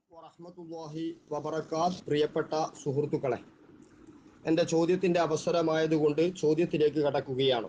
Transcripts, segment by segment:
വറഹ്മത്തുള്ളാഹി വബറകാത്ത് പ്രിയപ്പെട്ട സുഹൃത്തുക്കളെ എൻ്റെ ചോദ്യത്തിൻ്റെ അവസരമായതുകൊണ്ട് ചോദ്യത്തിലേക്ക് കടക്കുകയാണ്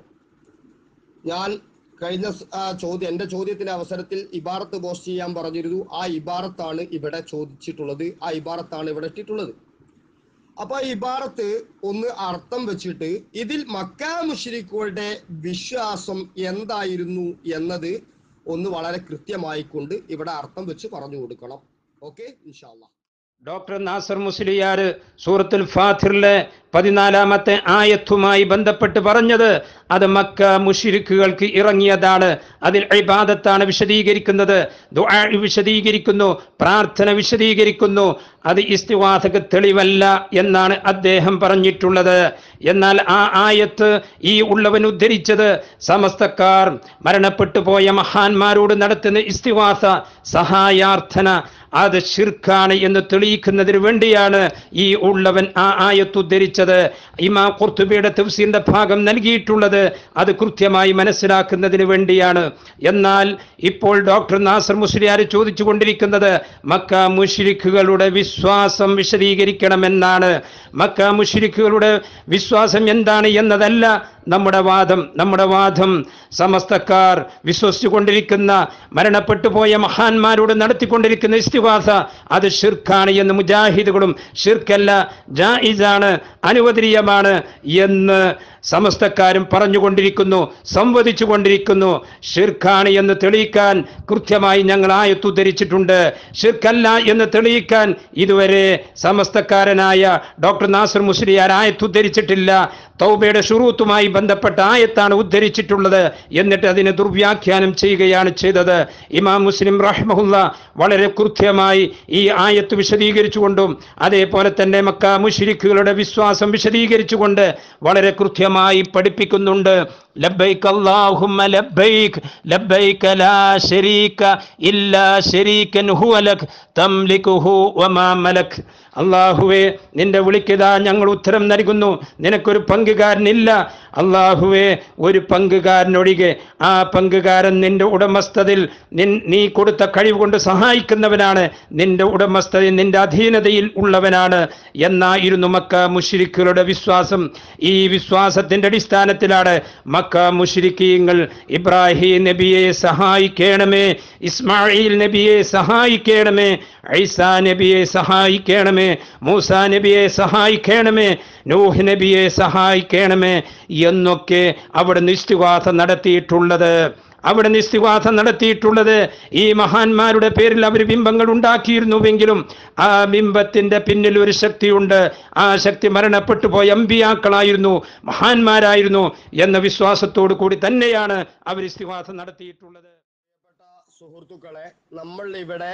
ഞാൻ കഴിഞ്ഞ സ്- ആ ചോദ്യം എൻ്റെ ചോദ്യത്തിന്റെ അവസരത്തിൽ ഇബാറത്ത് പോസ്റ്റ് ചെയ്യാൻ പറഞ്ഞിരുന്നു ആ ഇബാറത്താണ് ഇവിടെ ചോദിച്ചിട്ടുള്ളത് ആ ഇബാറത്താണ് ഇവിടെ ഇട്ടിട്ടുള്ളത് അപ്പൊ ആ ഇബാറത്ത് ഒന്ന് അർത്ഥം വെച്ചിട്ട് ഇതിൽ മക്കാ മുഷരിക്കുകളുടെ വിശ്വാസം എന്തായിരുന്നു എന്നത് ഒന്ന് വളരെ കൃത്യമായിക്കൊണ്ട് ഇവിടെ അർത്ഥം വെച്ച് പറഞ്ഞു കൊടുക്കണം ഓക്കെ ഇൻഷാല്ല ഡോക്ടർ നാസർ മുസ്ലിയാർ സൂറത്തുൽ ഫാത്തിറിലെ പതിനാലാമത്തെ ആയത്തുമായി ബന്ധപ്പെട്ട് പറഞ്ഞത് അത് മക്ക മുഷിരിക്കുകൾക്ക് ഇറങ്ങിയതാണ് അതിൽ ഇബാദത്താണ് വിശദീകരിക്കുന്നത് ദുആ വിശദീകരിക്കുന്നു പ്രാർത്ഥന വിശദീകരിക്കുന്നു അത് ഇസ്തിവാസക തെളിവല്ല എന്നാണ് അദ്ദേഹം പറഞ്ഞിട്ടുള്ളത് എന്നാൽ ആ ആയത്ത് ഈ ഉള്ളവൻ ഉദ്ധരിച്ചത് സമസ്തക്കാർ മരണപ്പെട്ടു പോയ മഹാന്മാരോട് നടത്തുന്ന ഇസ്തിവാസ സഹായാർത്ഥന അത് ഷിർക്കാണ് എന്ന് തെളിയിക്കുന്നതിന് വേണ്ടിയാണ് ഈ ഉള്ളവൻ ആ ആയത്ത് ഉദ്ധരിച്ചത് ഇമാ ഖുർത്തുബിയുടെ തഫ്സീറിന്റെ ഭാഗം നൽകിയിട്ടുള്ളത് അത് കൃത്യമായി മനസ്സിലാക്കുന്നതിന് വേണ്ടിയാണ് എന്നാൽ ഇപ്പോൾ ഡോക്ടർ നാസർ മുസ്ലിയാർ ചോദിച്ചു കൊണ്ടിരിക്കുന്നത് മക്ക മുഷിരിക്കുകളുടെ വിശ്വാസം വിശദീകരിക്കണമെന്നാണ് മക്ക മുഷിരിക്കുകളുടെ വിശ്വാസം എന്താണ് എന്നതല്ല നമ്മുടെ വാദം നമ്മുടെ വാദം സമസ്തക്കാർ വിശ്വസിച്ചു കൊണ്ടിരിക്കുന്ന മരണപ്പെട്ടു പോയ മഹാന്മാരോട് നടത്തിക്കൊണ്ടിരിക്കുന്ന ഇസ്തിവാസ അത് ഷിർക്കാണ് എന്ന് മുജാഹിദുകളും ഷിർക്കല്ല ജായിസാണ് അനുവദനീയമാണ് എന്ന് സമസ്തക്കാരും പറഞ്ഞുകൊണ്ടിരിക്കുന്നു സംവദിച്ചു കൊണ്ടിരിക്കുന്നു ഷിർക്കാണ് എന്ന് തെളിയിക്കാൻ കൃത്യമായി ഞങ്ങൾ ആയത്ത് ഉദ്ധരിച്ചിട്ടുണ്ട് ഷിർക്കല്ല എന്ന് തെളിയിക്കാൻ ഇതുവരെ സമസ്തക്കാരനായ ഡോക്ടർ നാസർ മുസ്ലിയാർ ആയത്ത് ഉദ്ധരിച്ചിട്ടില്ല തൗബയുടെ ഷുറൂത്തുമായി ബന്ധപ്പെട്ട ആയത്താണ് ഉദ്ധരിച്ചിട്ടുള്ളത് എന്നിട്ട് അതിനെ ദുർവ്യാഖ്യാനം ചെയ്യുകയാണ് ചെയ്തത് ഇമാം മുസ്ലിം റഹ്മഹുല്ല വളരെ കൃത്യമായി ഈ ആയത്ത് വിശദീകരിച്ചുകൊണ്ടും അതേപോലെ തന്നെ മക്ക മുഷിരിക്കുകളുടെ വിശ്വാസം വിശദീകരിച്ചുകൊണ്ട് വളരെ കൃത്യമായി പഠിപ്പിക്കുന്നുണ്ട് ലബ്ബൈക് അല്ലാഹുമ്മ ലബ്ബൈക് ലബ്ബൈക ലാ ശരീക ഇല്ലാ ശരീകൻ ഹുവ ലക് തംലികുഹു വമാ മലക് അള്ളാഹുവേ നിന്റെ വിളിക്കതാ ഞങ്ങൾ ഉത്തരം നൽകുന്നു നിനക്കൊരു പങ്കുകാരനില്ല അള്ളാഹുവേ ഒരു പങ്കുകാരനൊഴികെ ആ പങ്കുകാരൻ നിന്റെ ഉടമസ്ഥതയിൽ നിൻ നീ കൊടുത്ത കഴിവ് കൊണ്ട് സഹായിക്കുന്നവനാണ് നിന്റെ ഉടമസ്ഥതയിൽ നിന്റെ അധീനതയിൽ ഉള്ളവനാണ് എന്നായിരുന്നു മക്ക മുഷിരിക്കുകളുടെ വിശ്വാസം ഈ വിശ്വാസത്തിന്റെ അടിസ്ഥാനത്തിലാണ് മക്ക മുഷിരിക്കീങ്ങൾ ഇബ്രാഹിം നബിയെ സഹായിക്കണമേ ഇസ്മായിൽ നബിയെ സഹായിക്കണമേ ഐസാ നബിയെ സഹായിക്കണമേ മൂസ നബിയെ സഹായിക്കണമേ നൂഹ് നബിയെ സഹായിക്കണമേ എന്നൊക്കെ അവിടെ നിസ്തുവാസം നടത്തിയിട്ടുള്ളത് അവിടെ നിസ്തുവാസം നടത്തിയിട്ടുള്ളത് ഈ മഹാന്മാരുടെ പേരിൽ അവർ ബിംബങ്ങൾ ഉണ്ടാക്കിയിരുന്നുവെങ്കിലും ആ ബിംബത്തിന്റെ പിന്നിൽ ഒരു ശക്തിയുണ്ട് ആ ശക്തി മരണപ്പെട്ടു പോയ അമ്പിയാക്കളായിരുന്നു മഹാന്മാരായിരുന്നു എന്ന വിശ്വാസത്തോടു കൂടി തന്നെയാണ് അവർ ഇസ്തിവാസം നടത്തിയിട്ടുള്ളത് പ്രിയപ്പെട്ട സുഹൃത്തുക്കളെ നമ്മൾ ഇവിടെ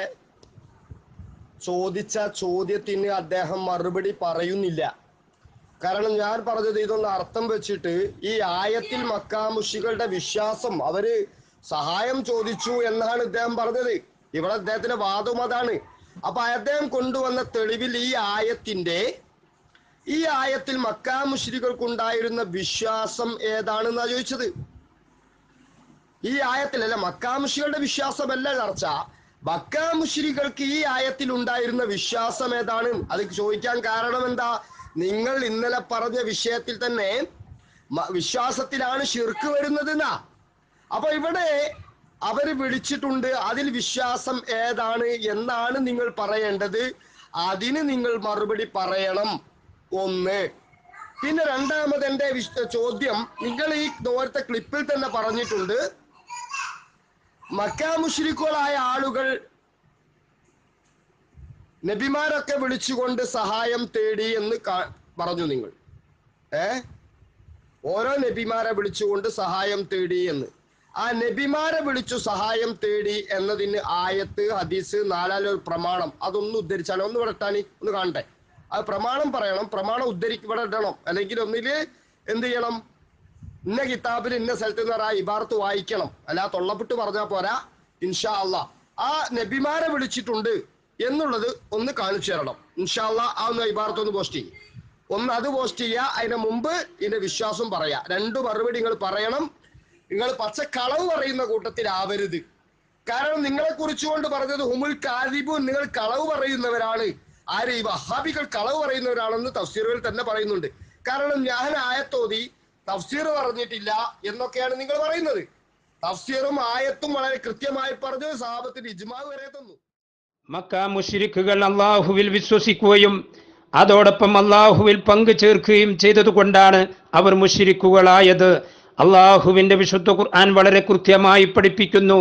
ചോദിച്ച ചോദ്യത്തിന് അദ്ദേഹം മറുപടി പറയുന്നില്ല കാരണം ഞാൻ പറഞ്ഞത് ഇതൊന്ന് അർത്ഥം വെച്ചിട്ട് ഈ ആയത്തിൽ മക്കാമുഷികളുടെ വിശ്വാസം അവര് സഹായം ചോദിച്ചു എന്നാണ് ഇദ്ദേഹം പറഞ്ഞത് ഇവിടെ അദ്ദേഹത്തിന്റെ വാദം അതാണ് അപ്പൊ അദ്ദേഹം കൊണ്ടുവന്ന തെളിവിൽ ഈ ആയത്തിന്റെ ഈ ആയത്തിൽ മക്കാമുഷിരികൾക്കുണ്ടായിരുന്ന വിശ്വാസം ഏതാണെന്നാ ചോദിച്ചത് ഈ ആയത്തിലല്ല മക്കാമുഷികളുടെ വിശ്വാസമല്ല ചർച്ച മക്കാമുഷിരികൾക്ക് ഈ ആയത്തിൽ ഉണ്ടായിരുന്ന വിശ്വാസം ഏതാണ് അത് ചോദിക്കാൻ കാരണം എന്താ നിങ്ങൾ ഇന്നലെ പറഞ്ഞ വിഷയത്തിൽ തന്നെ മ- വിശ്വാസത്തിലാണ് ഷിർക്ക് വരുന്നത് എന്നാ അപ്പൊ ഇവിടെ അവര് വിളിച്ചിട്ടുണ്ട് അതിൽ വിശ്വാസം ഏതാണ് എന്നാണ് നിങ്ങൾ പറയേണ്ടത് അതിന് നിങ്ങൾ മറുപടി പറയണം ഒന്ന് പിന്നെ രണ്ടാമത് എന്റെ വിശ്- ചോദ്യം നിങ്ങൾ ഈ നേരത്തെ ക്ലിപ്പിൽ തന്നെ പറഞ്ഞിട്ടുണ്ട് മക്കാമുഷിരിക്കുകളായ ആളുകൾ നബിമാരൊക്കെ വിളിച്ചുകൊണ്ട് സഹായം തേടി എന്ന് കാ- പറഞ്ഞു നിങ്ങൾ ഏ ഓരോ നബിമാരെ വിളിച്ചുകൊണ്ട് സഹായം തേടി എന്ന് ആ നബിമാരെ വിളിച്ചു സഹായം തേടി എന്നതിന് ആയത്ത് ഹദീസ് നാലാലൊരു പ്രമാണം അതൊന്ന് ഉദ്ധരിച്ചാലോ ഒന്ന് വിടട്ടാനി ഒന്ന് കാണട്ടെ അത് പ്രമാണം പറയണം പ്രമാണം ഉദ്ധരിക്ക് ഇവിടെ ഇടണം അല്ലെങ്കിൽ ഒന്നില് എന്ത് ചെയ്യണം ഇന്ന കിതാബിൽ ഇന്ന സ്ഥലത്ത് നിന്ന് പറഞ്ഞാൽ ഇബാർത്ത് വായിക്കണം അല്ല തൊള്ളപ്പെട്ട് പറഞ്ഞാൽ പോരാ ഇൻഷാ അള്ളാ ആ നബിമാരെ വിളിച്ചിട്ടുണ്ട് എന്നുള്ളത് ഒന്ന് കാണിച്ചു തരണം ഇൻഷാ അള്ളാ ആ ഒന്ന് ഇബാർത്ത് ഒന്ന് പോസ്റ്റ് ചെയ്യും ഒന്ന് അത് പോസ്റ്റ് ചെയ്യുക അതിന് മുമ്പ് ഇതിന്റെ വിശ്വാസം പറയാ രണ്ടു മറുപടി നിങ്ങൾ പറയണം നിങ്ങൾ പച്ചക്കളവ് പറയുന്ന കൂട്ടത്തിലാവരുത് കാരണം നിങ്ങളെ കുറിച്ചുകൊണ്ട് പറഞ്ഞത് ഹുമുൽ കാദിബു നിങ്ങൾ കളവ് പറയുന്നവരാണ് ആര് ഈ വഹാബികൾ കളവ് പറയുന്നവരാണെന്ന് തഫ്സീറുകൾ തന്നെ പറയുന്നുണ്ട് കാരണം ഞാൻ ആയത്തോതി തഫ്സീർ പറഞ്ഞിട്ടില്ല എന്നൊക്കെയാണ് നിങ്ങൾ പറയുന്നത് തഫ്സീറും ആയത്തും വളരെ കൃത്യമായി പറഞ്ഞു സാഹബത്തിന് ഇജ്മാവ് വരെ തന്നു മക്ക മുഷിരിക്കുകൾ അള്ളാഹുവിൽ വിശ്വസിക്കുകയും അതോടൊപ്പം അള്ളാഹുവിൽ പങ്കു ചേർക്കുകയും ചെയ്തതുകൊണ്ടാണ് അവർ മുഷിരിക്കുകളായത് അള്ളാഹുവിന്റെ വിശുദ്ധ ഖുർആൻ വളരെ കൃത്യമായി പഠിപ്പിക്കുന്നു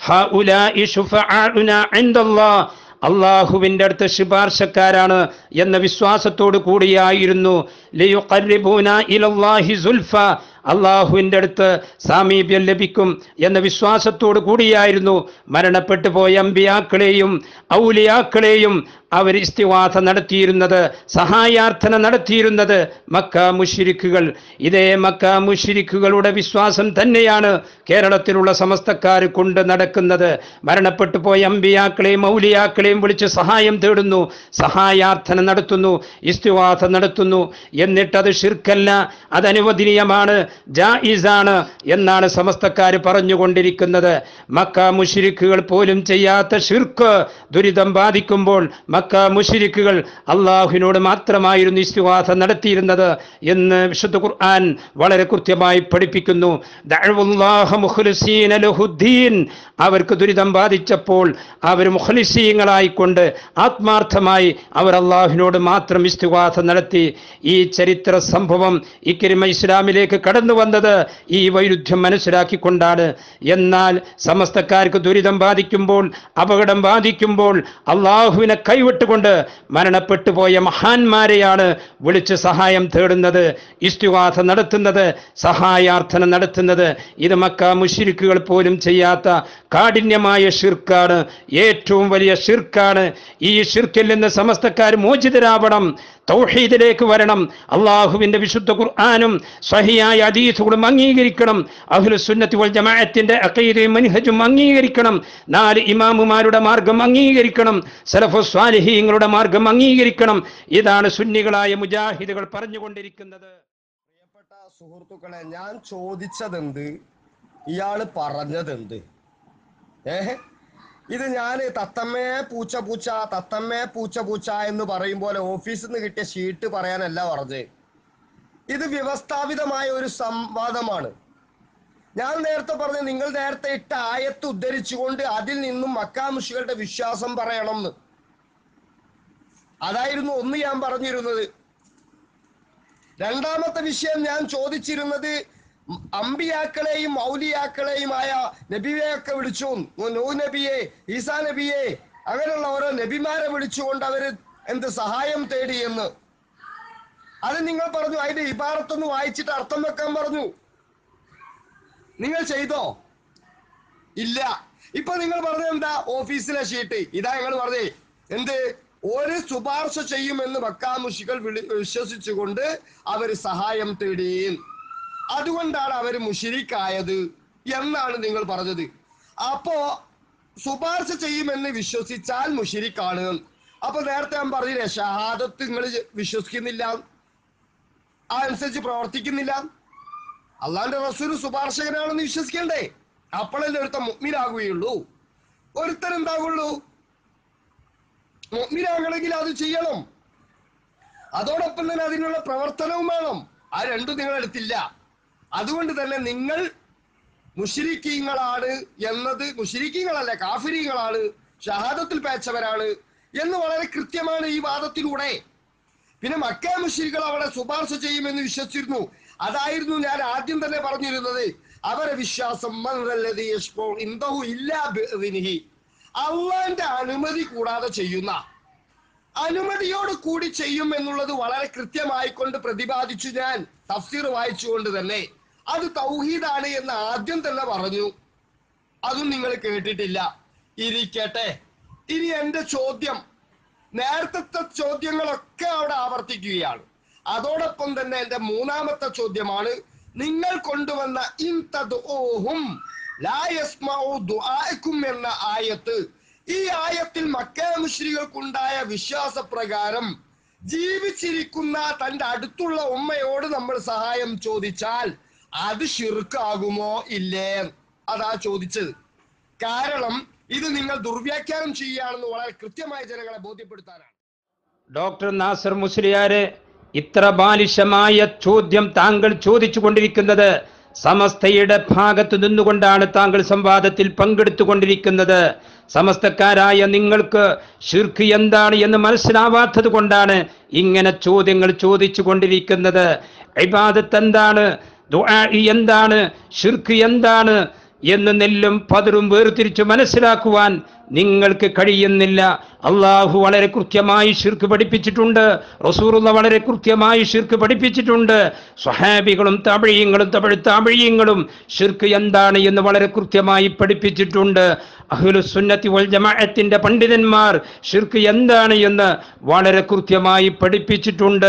ഹഉലാഇ ശുഫആഉനാ ഇൻദല്ലാഹ്. അള്ളാഹുവിന്റെ അടുത്ത് ശുപാർശക്കാരാണ് എന്ന വിശ്വാസത്തോടു കൂടിയായിരുന്നു ലിയുഖർരിബൂന ഇലല്ലാഹി സുൽഫ അള്ളാഹുവിൻ്റെ അടുത്ത് സാമീപ്യം ലഭിക്കും എന്ന വിശ്വാസത്തോടു കൂടിയായിരുന്നു മരണപ്പെട്ടു പോയ അമ്പിയാക്കളെയും ഔലിയാക്കളെയും അവർ ഇസ്തിവാസ നടത്തിയിരുന്നത് സഹായാർത്ഥന നടത്തിയിരുന്നത് മക്ക മുഷിരിക്കുകൾ ഇതേ മക്ക മുഷിരിക്കുകളുടെ വിശ്വാസം തന്നെയാണ് കേരളത്തിലുള്ള സമസ്തക്കാർ കൊണ്ട് നടക്കുന്നത് മരണപ്പെട്ടു പോയ അമ്പിയാക്കളെയും ഔലിയാക്കളെയും വിളിച്ച് സഹായം തേടുന്നു സഹായാർത്ഥന നടത്തുന്നു ഇസ്തിവാസ നടത്തുന്നു എന്നിട്ടത് ഷിർക്കല്ല അത് അനുവദനീയമാണ് ജായിസാണ് എന്നാണ് സമസ്തക്കാർ പറഞ്ഞുകൊണ്ടിരിക്കുന്നത് മക്ക മുഷിരിക്കുകൾ പോലും ചെയ്യാത്ത ഷിർക്ക് ദുരിതം ബാധിക്കുമ്പോൾ മക്ക മുഷിരിക്കുകൾ അള്ളാഹുവിനോട് മാത്രമായിരുന്നു ഇസ്തിവാസ നടത്തിയിരുന്നത് എന്ന് വിശുദ്ധ ഖുർആൻ വളരെ കൃത്യമായി പഠിപ്പിക്കുന്നു ദഅവുല്ലാഹ മുഖ്ലിസീന ലഹുദ്ദീൻ അവർക്ക് ദുരിതം ബാധിച്ചപ്പോൾ അവർ മുഖ്ലിസീങ്ങളായിക്കൊണ്ട് ആത്മാർത്ഥമായി അവർ അള്ളാഹുവിനോട് മാത്രം ഇസ്തിവാസ നടത്തി ഈ ചരിത്ര സംഭവം ഇക്കരിമ ഇസ്ലാമിലേക്ക് കടന്നു വന്നത് ഈ വൈരുദ്ധ്യം മനസ്സിലാക്കിക്കൊണ്ടാണ് എന്നാൽ സമസ്തക്കാർക്ക് ദുരിതം ബാധിക്കുമ്പോൾ അപകടം ബാധിക്കുമ്പോൾ അള്ളാഹുവിനെ കൈവിട്ടുകൊണ്ട് മരണപ്പെട്ടു പോയ മഹാന്മാരെയാണ് വിളിച്ച് സഹായം തേടുന്നത് ഇസ്തുവാസ നടത്തുന്നത് സഹായാർത്ഥന നടത്തുന്നത് ഇത് മക്ക മുഷിരിക്കുകൾ പോലും ചെയ്യാത്ത കാഠിന്യമായ ഷിർക്കാണ് ഏറ്റവും വലിയ ഷിർക്കാണ് ഈ ഷിർക്കിൽ നിന്ന് സമസ്തക്കാർ മോചിതരാവണം തൗഹീദിലേക്ക് വരണം അള്ളാഹുവിന്റെ വിശുദ്ധ ഖുർആാനും സഹിയായ അദീസുകളും അംഗീകരിക്കണം അഹ്ലു സുന്നത്തി വൽ ജമാഅത്തിന്റെ അഖീദയും മൻഹജും അംഗീകരിക്കണം നാല് ഇമാമുമാരുടെ മാർഗം അംഗീകരിക്കണം സലഫു സ്വാലിഹീങ്ങളുടെ മാർഗം അംഗീകരിക്കണം ഇതാണ് സുന്നികളായ മുജാഹിദുകൾ പറഞ്ഞുകൊണ്ടിരിക്കുന്നത് പ്രിയപ്പെട്ട സുഹൃത്തുക്കളെ ഞാൻ ചോദിച്ചതെന്ത് ഇയാള് പറഞ്ഞതെന്ത് ഏഹ് ഇത് ഞാൻ തത്തമ്മേ പൂച്ച പൂച്ച തത്തമ്മേ പൂച്ച പൂച്ച എന്ന് പറയും പോലെ ഓഫീസിൽ നിന്ന് കിട്ടിയ ഷീട്ട് പറയാനല്ല പറഞ്ഞത് ഇത് വ്യവസ്ഥാപിതമായ ഒരു സംവാദമാണ് ഞാൻ നേരത്തെ പറഞ്ഞു നിങ്ങൾ നേരത്തെ ഇട്ട ആയത്ത് ഉദ്ധരിച്ചുകൊണ്ട് അതിൽ നിന്നും മക്കാമുഷികളുടെ വിശ്വാസം പറയണം എന്ന് അതായിരുന്നു ഒന്ന് ഞാൻ പറഞ്ഞിരുന്നത് രണ്ടാമത്തെ വിഷയം ഞാൻ ചോദിച്ചിരുന്നത് അമ്പിയാക്കളെയും മൗലിയാക്കളെയുമായ നബിയെയൊക്കെ വിളിച്ചു നൂ നബിയെ ഈസാ നബിയെ അങ്ങനെയുള്ള ഓരോ നബിമാരെ വിളിച്ചുകൊണ്ട് അവര് എന്ത് സഹായം തേടി എന്ന് അത് നിങ്ങൾ പറഞ്ഞു അതിന്റെ ഇബാറത്തൊന്ന് വായിച്ചിട്ട് അർത്ഥം വെക്കാൻ പറഞ്ഞു നിങ്ങൾ ചെയ്തോ ഇല്ല ഇപ്പൊ നിങ്ങൾ പറഞ്ഞത് എന്താ ഓഫീസിലെ ഷീട്ട് ഇതാ ഞങ്ങൾ പറഞ്ഞേ എന്ത് ഒരു ശുപാർശ ചെയ്യുമെന്ന് മക്കാമുഷികൾ വിളി വിശ്വസിച്ചുകൊണ്ട് അവര് സഹായം തേടി അതുകൊണ്ടാണ് അവര് മുഷിരിക്കായത് എന്നാണ് നിങ്ങൾ പറഞ്ഞത് അപ്പോ ശുപാർശ ചെയ്യുമെന്ന് വിശ്വസിച്ചാൽ മുഷിരിക്കാണ് അപ്പൊ നേരത്തെ ഞാൻ പറഞ്ഞില്ലേ ഷഹാദത്ത് നിങ്ങൾ വിശ്വസിക്കുന്നില്ല ആ അനുസരിച്ച് പ്രവർത്തിക്കുന്നില്ല അള്ളാന്റെ റസൂൽ ശുപാർശകനാണെന്ന് വിശ്വസിക്കണ്ടേ അപ്പോഴല്ലേ ഒരുത്തൻ മുഗ്മിനാകുകയുള്ളൂ ഒരുത്തൻ എന്താകുള്ളൂ മുഗ്മിനാകണമെങ്കിൽ അത് ചെയ്യണം അതോടൊപ്പം തന്നെ അതിനുള്ള പ്രവർത്തനവും വേണം ആ രണ്ടും നിങ്ങളെടുത്തില്ല അതുകൊണ്ട് തന്നെ നിങ്ങൾ മുഷിരിക്കീങ്ങളാണ് എന്നത് മുഷിരിക്കീങ്ങളല്ല കാഫിരീങ്ങളാണ് ഷഹാദത്തിൽ പേച്ചവരാണ് എന്ന് വളരെ കൃത്യമാണ് ഈ വാദത്തിലൂടെ പിന്നെ മക്ക മുഷിരികൾ അവിടെ ശുപാർശ ചെയ്യുമെന്ന് വിശ്വസിച്ചിരുന്നു അതായിരുന്നു ഞാൻ ആദ്യം തന്നെ പറഞ്ഞിരുന്നത് അവരെ വിശ്വാസം മൻറല്ലദീ യശ്ഫഉ ഇൻദഹു ഇല്ലാ ബിഇذനിഹി. അള്ളാന്റെ അനുമതി കൂടാതെ ചെയ്യുന്ന അനുമതിയോട് കൂടി ചെയ്യും എന്നുള്ളത് വളരെ കൃത്യമായിക്കൊണ്ട് പ്രതിപാദിച്ചു ഞാൻ തഫ്സീർ വായിച്ചുകൊണ്ട് തന്നെ അത് തൗഹീദാണ് എന്ന് ആദ്യം തന്നെ പറഞ്ഞു അതും നിങ്ങൾ കേട്ടിട്ടില്ല ഇരിക്കട്ടെ ഇനി എന്റെ ചോദ്യം നേരത്തെ ചോദ്യങ്ങളൊക്കെ അവിടെ ആവർത്തിക്കുകയാണ് അതോടൊപ്പം തന്നെ എന്റെ മൂന്നാമത്തെ ചോദ്യമാണ് നിങ്ങൾ കൊണ്ടുവന്ന ഇൻ തദ്ഊഹും ലാ യസ്മഉ ദുആഅക്കും എന്ന ആയത്ത് ഈ ആയത്തിൽ മക്ക മുശ്രികൾക്കുണ്ടായ വിശ്വാസപ്രകാരം ജീവിച്ചിരിക്കുന്ന തന്റെ അടുത്തുള്ള ഉമ്മയോട് നമ്മൾ സഹായം ചോദിച്ചാൽ അത് ഷിർക്കാകുമോ ഇല്ലേ അതാ ചോദിച്ചത് കാരണം ഇത് നിങ്ങൾ ദുർവ്യാഖ്യാനം ചെയ്യുകയാണെന്ന് വളരെ കൃത്യമായി ജനങ്ങളെ ബോധ്യപ്പെടുത്താനാണ് ഡോക്ടർ നാസർ മുസ്ലിയാരെ ഇത്ര ബാലിശമായ ചോദ്യം താങ്കൾ ചോദിച്ചു കൊണ്ടിരിക്കുന്നത് സമസ്തയുടെ ഭാഗത്ത് നിന്നുകൊണ്ടാണ് താങ്കൾ സംവാദത്തിൽ പങ്കെടുത്തുകൊണ്ടിരിക്കുന്നത് സമസ്തക്കാരായ നിങ്ങൾക്ക് ഷിർക്ക് എന്താണ് എന്ന് മനസ്സിലാവാത്തത് കൊണ്ടാണ് ഇങ്ങനെ ചോദ്യങ്ങൾ ചോദിച്ചു കൊണ്ടിരിക്കുന്നത് ഇബാദത്ത് എന്താണ് ദുആ എന്താണ് ഷിർക്ക് എന്താണ് എന്ന് നെല്ലും പതിറും വേർതിരിച്ചു മനസ്സിലാക്കുവാൻ നിങ്ങൾക്ക് കഴിയുന്നില്ല അള്ളാഹു വളരെ കൃത്യമായി ഷിർക്ക് പഠിപ്പിച്ചിട്ടുണ്ട് റസൂറുള്ള വളരെ കൃത്യമായി ഷിർക്ക് പഠിപ്പിച്ചിട്ടുണ്ട് സ്വഹാബികളും തമിഴിയങ്ങളും തമിഴ് താമിഴിയങ്ങളും ഷിർക്ക് എന്താണ് എന്ന് വളരെ കൃത്യമായി പഠിപ്പിച്ചിട്ടുണ്ട് അഹ്ലുസുന്നത്തി വൽ ജമാഅത്തിന്റെ പണ്ഡിതന്മാർ ഷിർക്ക് എന്താണ് എന്ന് വളരെ കൃത്യമായി പഠിപ്പിച്ചിട്ടുണ്ട്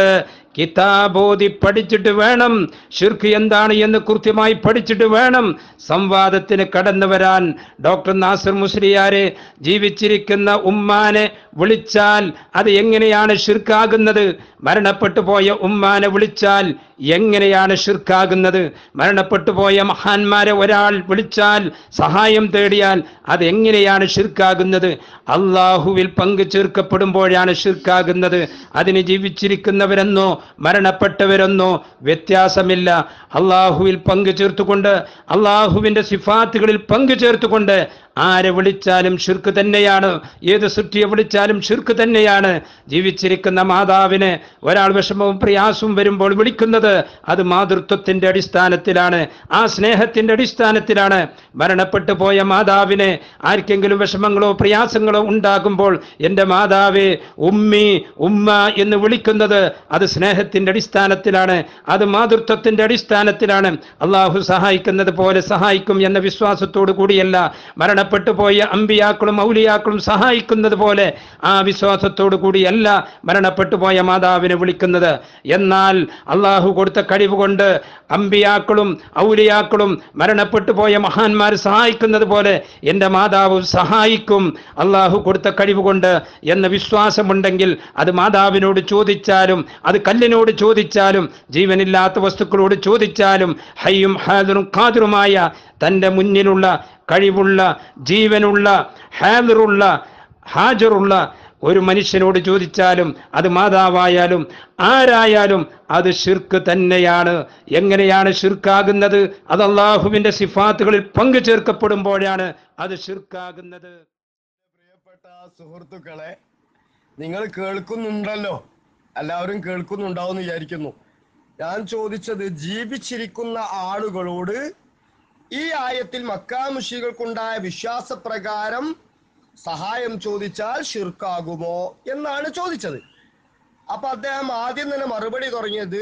കിതാബോധി പഠിച്ചിട്ട് വേണം ഷിർക്ക് എന്താണ് എന്ന് കൃത്യമായി പഠിച്ചിട്ട് വേണം സംവാദത്തിന് കടന്നു വരാൻ ഡോക്ടർ നാസർ മുസ്ലിയാരെ ജീവിച്ചിരിക്കുന്ന ഉമ്മാനെ വിളിച്ചാൽ അത് എങ്ങനെയാണ് ഷിർക്കാകുന്നത് മരണപ്പെട്ടു പോയ ഉമ്മാനെ വിളിച്ചാൽ എങ്ങനെയാണ് ഷിർക്കാകുന്നത് മരണപ്പെട്ടു പോയ മഹാന്മാരെ ഒരാൾ വിളിച്ചാൽ സഹായം തേടിയാൽ അത് എങ്ങനെയാണ് ഷിർക്കാകുന്നത് അള്ളാഹുവിൽ പങ്കു ചേർക്കപ്പെടുമ്പോഴാണ് ഷിർക്കാകുന്നത് അതിന് ജീവിച്ചിരിക്കുന്നവരെന്നോ മരണപ്പെട്ടവരെന്നോ വ്യത്യാസമില്ല അള്ളാഹുവിൽ പങ്കു ചേർത്തുകൊണ്ട് അള്ളാഹുവിന്റെ സിഫാത്തുകളിൽ പങ്കു ചേർത്തുകൊണ്ട് ആരെ വിളിച്ചാലും ഷിർക്ക് തന്നെയാണ് ഏത് സൃഷ്ടിയെ വിളിച്ചാലും ഷിർക്ക് തന്നെയാണ് ജീവിച്ചിരിക്കുന്ന മാതാവിനെ ഒരാൾ വിഷമവും പ്രയാസവും വരുമ്പോൾ വിളിക്കുന്നത് അത് മാതൃത്വത്തിന്റെ അടിസ്ഥാനത്തിലാണ് ആ സ്നേഹത്തിന്റെ അടിസ്ഥാനത്തിലാണ് മരണപ്പെട്ടു പോയ മാതാവിനെ ആർക്കെങ്കിലും വിഷമങ്ങളോ പ്രയാസങ്ങളോ ഉണ്ടാകുമ്പോൾ എൻ്റെ മാതാവേ ഉമ്മി ഉമ്മ എന്ന് വിളിക്കുന്നത് അത് സ്നേഹത്തിന്റെ അടിസ്ഥാനത്തിലാണ് അത് മാതൃത്വത്തിന്റെ അടിസ്ഥാനത്തിലാണ് അള്ളാഹു സഹായിക്കുന്നത് പോലെ സഹായിക്കും എന്ന വിശ്വാസത്തോടു കൂടിയല്ല മരണപ്പെട്ടു പോയ അമ്പിയാക്കളും ഔലിയാക്കളും സഹായിക്കുന്നത് പോലെ ആ വിശ്വാസത്തോടു കൂടിയല്ല മരണപ്പെട്ടു പോയ മാതാവിനെ വിളിക്കുന്നത് എന്നാൽ അള്ളാഹു കൊടുത്ത കഴിവ് കൊണ്ട് അമ്പിയാക്കളും ഔലിയാക്കളും മരണപ്പെട്ടു പോയ മഹാന്മാർ സഹായിക്കുന്നത് പോലെ എൻ്റെ മാതാവ് സഹായിക്കും അള്ളാഹു കൊടുത്ത കഴിവ് കൊണ്ട് എന്ന വിശ്വാസമുണ്ടെങ്കിൽ അത് മാതാവിനോട് ചോദിച്ചാലും അത് കല്ലിനോട് ചോദിച്ചാലും ജീവനില്ലാത്ത വസ്തുക്കളോട് ചോദിച്ചാലും ഹയ്യും ഹാദറും ഖാദറുമായ തൻ്റെ മുന്നിലുള്ള കഴിവുള്ള ജീവനുള്ള ഹാദറുള്ള ഹാജറുള്ള ഒരു മനുഷ്യനോട് ചോദിച്ചാലും അത് മാതാവായാലും ആരായാലും അത് ഷിർക്ക് തന്നെയാണ് എങ്ങനെയാണ് ഷിർക്കാകുന്നത് അത് അള്ളാഹുവിന്റെ സിഫാത്തുകളിൽ പങ്കു ചേർക്കപ്പെടുമ്പോഴാണ് അത് ഷിർക്കാകുന്നത് പ്രിയപ്പെട്ട സുഹൃത്തുക്കളെ നിങ്ങൾ കേൾക്കുന്നുണ്ടല്ലോ എല്ലാവരും കേൾക്കുന്നുണ്ടാവും വിചാരിക്കുന്നു ഞാൻ ചോദിച്ചത് ജീവിച്ചിരിക്കുന്ന ആളുകളോട് ഈ ആയത്തിൽ മക്കാമുഷികൾക്കുണ്ടായ വിശ്വാസപ്രകാരം സഹായം ചോദിച്ചാൽ ഷിർക്കാകുമോ എന്നാണ് ചോദിച്ചത് അപ്പൊ അദ്ദേഹം ആദ്യം തന്നെ മറുപടി തുടങ്ങിയത്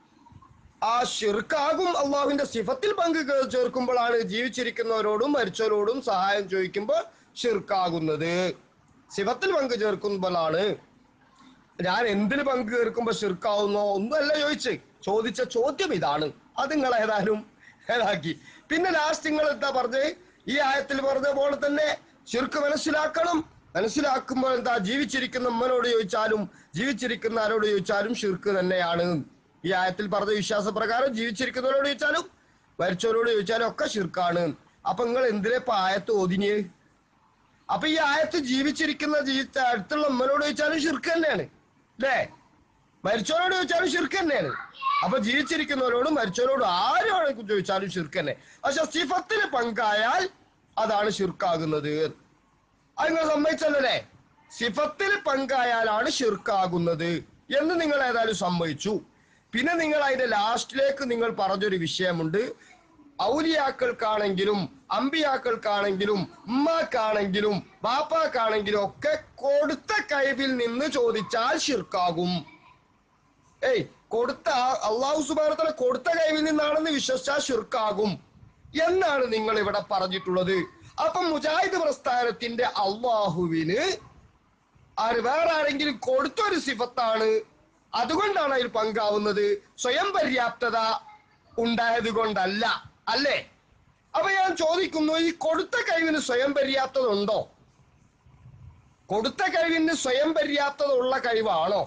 ആ ഷിർക്കാകും അള്ളാഹുവിന്റെ സിഫത്തിൽ പങ്ക് കേ- ചേർക്കുമ്പോഴാണ് ജീവിച്ചിരിക്കുന്നവരോടും മരിച്ചവരോടും സഹായം ചോദിക്കുമ്പോൾ ഷിർക്കാകുന്നത് സിഫത്തിൽ പങ്ക് ചേർക്കുമ്പോഴാണ് ഞാൻ എന്തിന് പങ്ക് ചേർക്കുമ്പോൾ ഷിർക്കാവുന്നോ ഒന്നുമല്ല ചോദിച്ച് ചോദിച്ച ചോദ്യം ഇതാണ് അത് നിങ്ങൾ ഏതായാലും ഏതാക്കി പിന്നെ ലാസ്റ്റ് നിങ്ങൾ എന്താ പറഞ്ഞത് ഈ ആയത്തിൽ പറഞ്ഞ പോലെ തന്നെ ഷിർക്ക് മനസ്സിലാക്കണം മനസ്സിലാക്കുമ്പോൾ എന്താ ജീവിച്ചിരിക്കുന്ന ഉമ്മനോട് ചോദിച്ചാലും ജീവിച്ചിരിക്കുന്ന ആരോട് ചോദിച്ചാലും ഷിർക്ക് തന്നെയാണ് ഈ ആയത്തിൽ പറഞ്ഞ വിശ്വാസപ്രകാരം ജീവിച്ചിരിക്കുന്നവരോട് ചോദിച്ചാലും മരിച്ചവരോട് ചോദിച്ചാലും ഒക്കെ ഷിർക്കാണ് അപ്പൊ നിങ്ങൾ എന്തിനാ ഇപ്പൊ ആയത്ത് ഓതിനിയേ അപ്പൊ ഈ ആയത്ത് ജീവിച്ചിരിക്കുന്ന ജീവിച്ച അടുത്തുള്ള ഉമ്മനോട് ചോദിച്ചാലും ഷിർക്ക് തന്നെയാണ് അല്ലേ മരിച്ചവരോട് ചോദിച്ചാലും ഷിർക്ക് തന്നെയാണ് അപ്പൊ ജീവിച്ചിരിക്കുന്നവരോടും മരിച്ചവരോടും ആരോട് ചോദിച്ചാലും ഷിർക്ക് തന്നെ പക്ഷെ സിഫത്തിന് പങ്കായാൽ അതാണ് ഷിർക്കാകുന്നത് അത് നിങ്ങൾ സമ്മതിച്ചല്ലേ സിഫത്തിൽ പങ്കായാലാണ് ഷിർക്കാകുന്നത് എന്ന് നിങ്ങൾ ഏതായാലും സമ്മതിച്ചു പിന്നെ നിങ്ങൾ അതിന്റെ ലാസ്റ്റിലേക്ക് നിങ്ങൾ പറഞ്ഞൊരു വിഷയമുണ്ട് ഔലിയാക്കൾക്കാണെങ്കിലും അമ്പിയാക്കൾക്കാണെങ്കിലും ഉമ്മാക്കാണെങ്കിലും ബാപ്പാക്കാണെങ്കിലും ഒക്കെ കൊടുത്ത കൈവിൽ നിന്ന് ചോദിച്ചാൽ ഷിർക്കാകും ഏയ് കൊടുത്ത അള്ളാഹു സുബാനത്തല കൊടുത്ത കൈവിൽ നിന്നാണെന്ന് വിശ്വസിച്ചാൽ ഷിർക്കാകും എന്നാണ് നിങ്ങൾ ഇവിടെ പറഞ്ഞിട്ടുള്ളത് അപ്പൊ മുജാഹിദ് പ്രസ്ഥാനത്തിന്റെ അള്ളാഹുവിന് ആര് വേറെ ആരെങ്കിലും കൊടുത്തൊരു സിഫത്താണ് അതുകൊണ്ടാണ് അതിൽ പങ്കാവുന്നത് സ്വയം പര്യാപ്തത ഉണ്ടായത് കൊണ്ടല്ല അല്ലേ അപ്പൊ ഞാൻ ചോദിക്കുന്നു ഈ കൊടുത്ത കഴിവിന് സ്വയം പര്യാപ്തത ഉണ്ടോ കൊടുത്ത കഴിവിന് സ്വയം പര്യാപ്തത ഉള്ള കഴിവാണോ